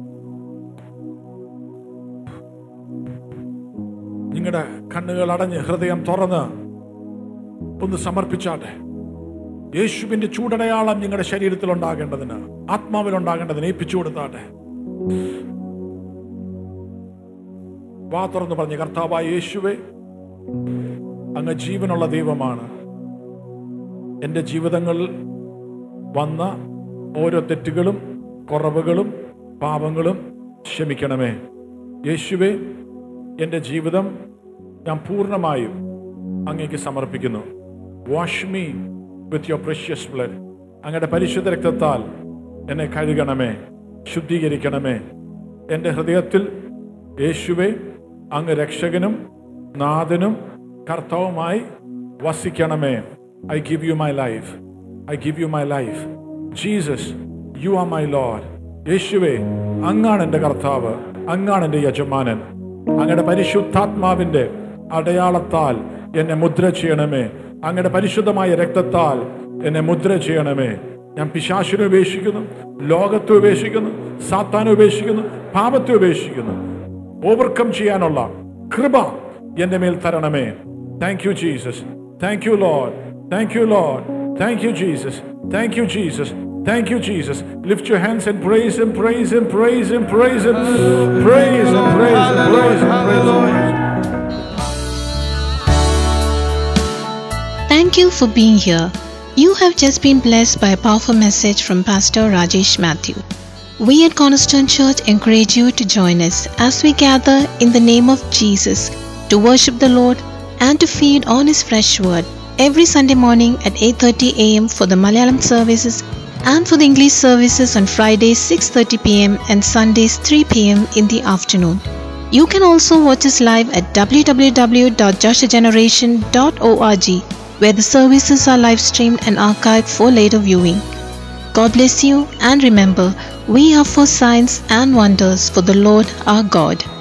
നിങ്ങളുടെ കണ്ണുകൾ അടഞ്ഞ് ഹൃദയം തുറന്ന് ഒന്ന് സമർപ്പിച്ചാട്ടെ യേശുവിന്റെ ചൂടടയാളം നിങ്ങളുടെ ശരീരത്തിൽ ഉണ്ടാകേണ്ടതിന് ആത്മാവിൽ ഉണ്ടാകേണ്ടതിന് ഏൽപ്പിച്ചു കൊടുത്താട്ടെ വാ തുറന്ന് പറഞ്ഞ് കർത്താവായ യേശുവെ അങ്ങ് ജീവനുള്ള ദൈവമാണ് എൻ്റെ ജീവിതങ്ങളിൽ വന്ന ഓരോ തെറ്റുകളും കുറവുകളും പാപങ്ങളും ക്ഷമിക്കണമേ യേശുവെ എൻ്റെ ജീവിതം ഞാൻ പൂർണ്ണമായും അങ്ങേക്ക് സമർപ്പിക്കുന്നു wash me with your precious blood അങ്ങയുടെ പരിശുദ്ധ രക്തത്താൽ എന്നെ കഴുകണമേ ശുദ്ധീകരിക്കണമേ എൻ്റെ ഹൃദയത്തിൽ യേശുവെ അങ്ങ് രക്ഷകനും നാഥനും കർത്താവുമായി വസിക്കണമേ I give you my life I give you my life Jesus you are my Lord യേശുവെ അങ്ങാണ് എൻ്റെ കർത്താവ് അങ്ങാണ് എൻ്റെ യജമാനൻ അങ്ങയുടെ പരിശുദ്ധാത്മാവിന്റെ അടയാളത്താൽ എന്നെ മുദ്ര ചെയ്യണമേ അങ്ങയുടെ പരിശുദ്ധമായ രക്തത്താൽ എന്നെ മുദ്ര ചെയ്യണമേ ഞാൻ പിശാശിനെ ഉപേക്ഷിക്കുന്നു ലോകത്തെ ഉപേക്ഷിക്കുന്നു സാത്താനെ ഉപേക്ഷിക്കുന്നു പാപത്തെ ഉപേക്ഷിക്കുന്നു ഓവർകം ചെയ്യാനുള്ള കൃപ എന്റെ മേൽ തരണമേ thank you Jesus thank you Lord thank you Lord thank you Jesus thank you Jesus Thank you, Jesus. Lift your hands and praise Him, praise Him, praise Him, praise Him, praise Him, praise Him, praise Him, praise Him. Thank you for being here. You have just been blessed by a powerful message from Pastor Rajesh Matthew. We at Cornerstone Church encourage you to join us as we gather in the name of Jesus to worship the Lord and to feed on his fresh word every Sunday morning at 8:30 a.m. for the Malayalam services and for the English services on Fridays 6:30 p.m. and Sundays 3 p.m. in the afternoon. You can also watch us live at www.joshageneration.org where the services are live streamed and archived for later viewing. God bless you and remember, we are for signs and wonders for the Lord our God.